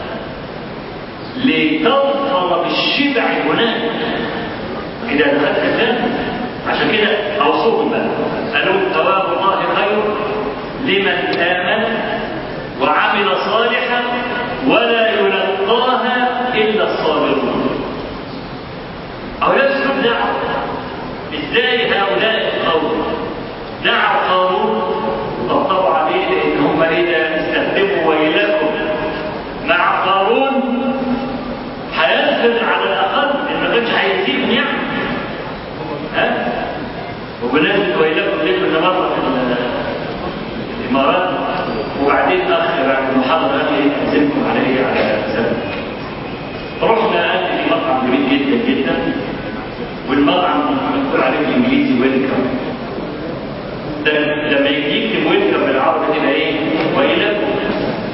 لتظفر بالشبع هناك اذا دخلت الجنه عشان كده اوصوهم بقى قالوا ثواب الله خير لمن امن وعمل صالحا ولا يلقاها الا الصابرون هؤلاء اسلوب دعوه ازاي هؤلاء القوم دعوا قارون وطبطبوا عليه لان هم اذا استخدموا ويلكم مع قارون هينفذ على الاقل ان ما كانش هيسيبهم يعني ها وبنزل ويلكم دي كنا مره في الامارات وبعدين اخ بعد المحاضره قال لي اعزمكم على ايه على سبب رحنا قال في مطعم جميل جدا جدا والمطعم مكتوب عليه بالانجليزي ويلكم ده لما يجي يكتب ويلكم بالعربي تبقى ايه ويلكم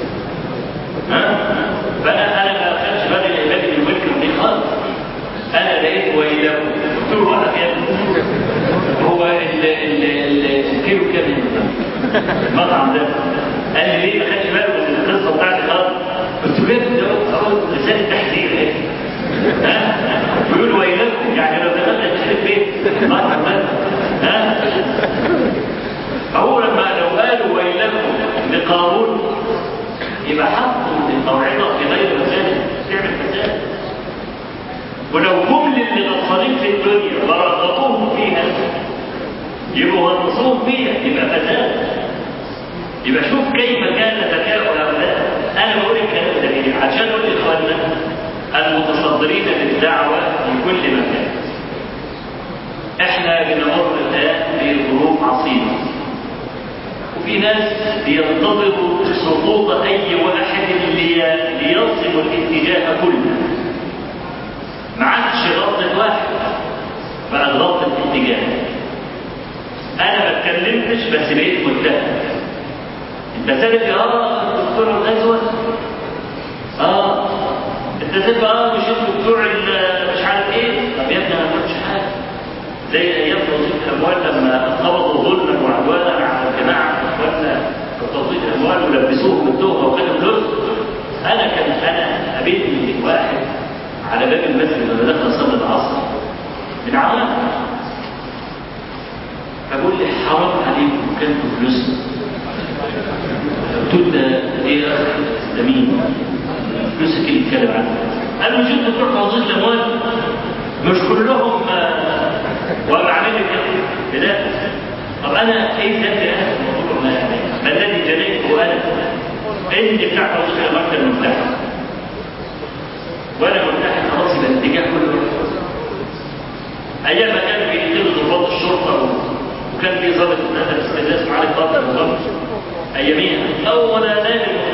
فانا انا ما اخدش بالي العباد من وجه دي خالص انا لقيت ويلكم قلت له وقف يا ابني هو ال ال ال الكيلو كام هنا؟ المطعم ده قال لي ليه ما خدش باله من القصه بتاعتي خالص قلت له يا ابني ده هو لسان التحذير ايه ها بيقول ويلكم يعني لو دخلت تشتري بيت المطعم ده ها هو لما لو قالوا ويلكم لقارون يبقى حطوا الموعظه في غير مكان تعمل فساد ولو جم للي غطسانين في الدنيا ورغبوهم فيها يبقوا غطسوهم فيها يبقى فساد يبقى شوف كيف كان ذكاء هؤلاء انا بقول الكلام ده ليه عشان اقول لاخواننا المتصدرين للدعوه في كل مكان احنا بنمر الان بظروف عصيبه وفي ناس بينتظروا سقوط اي واحد لي- ليصل الاتجاه كله ما عادش غلطة واحد بقى غلطة اتجاه انا ما اتكلمتش بس بقيت متهم انت سالك اه دكتور الغزوة اه انت سالك اه مش انتوا بتوع ال- مش عارف ايه طب يا ابني انا ما عملتش حاجه زي ايام توظيف الاموال لما قبضوا ظلما وعدوانا على الجماعه اخواننا في توظيف الاموال ولبسوهم التهمه وخدوا فلوس انا كان انا قابلني واحد على باب المسجد لما دخل صلاه العصر من عوام فبقول لي حرام عليكم كلتوا فلوسنا قلت له ده ايه يا اخي ده مين؟ فلوسك اللي بيتكلم عنها قال له مش انتوا بتوع توظيف الاموال مش كلهم آه، ولا عامل كده لا طب انا ايه ذنبي انا في الموضوع ما ما الذي جنيته انا انت بتاع توظيف الاموال كان مرتاح وانا مرتاح خلاص يبقى الاتجاه كله ايام ما كانوا بيقتلوا ضباط الشرطه و- وكان في ضابط نادر الناس معاه ضابط بالظبط اياميها اول نادي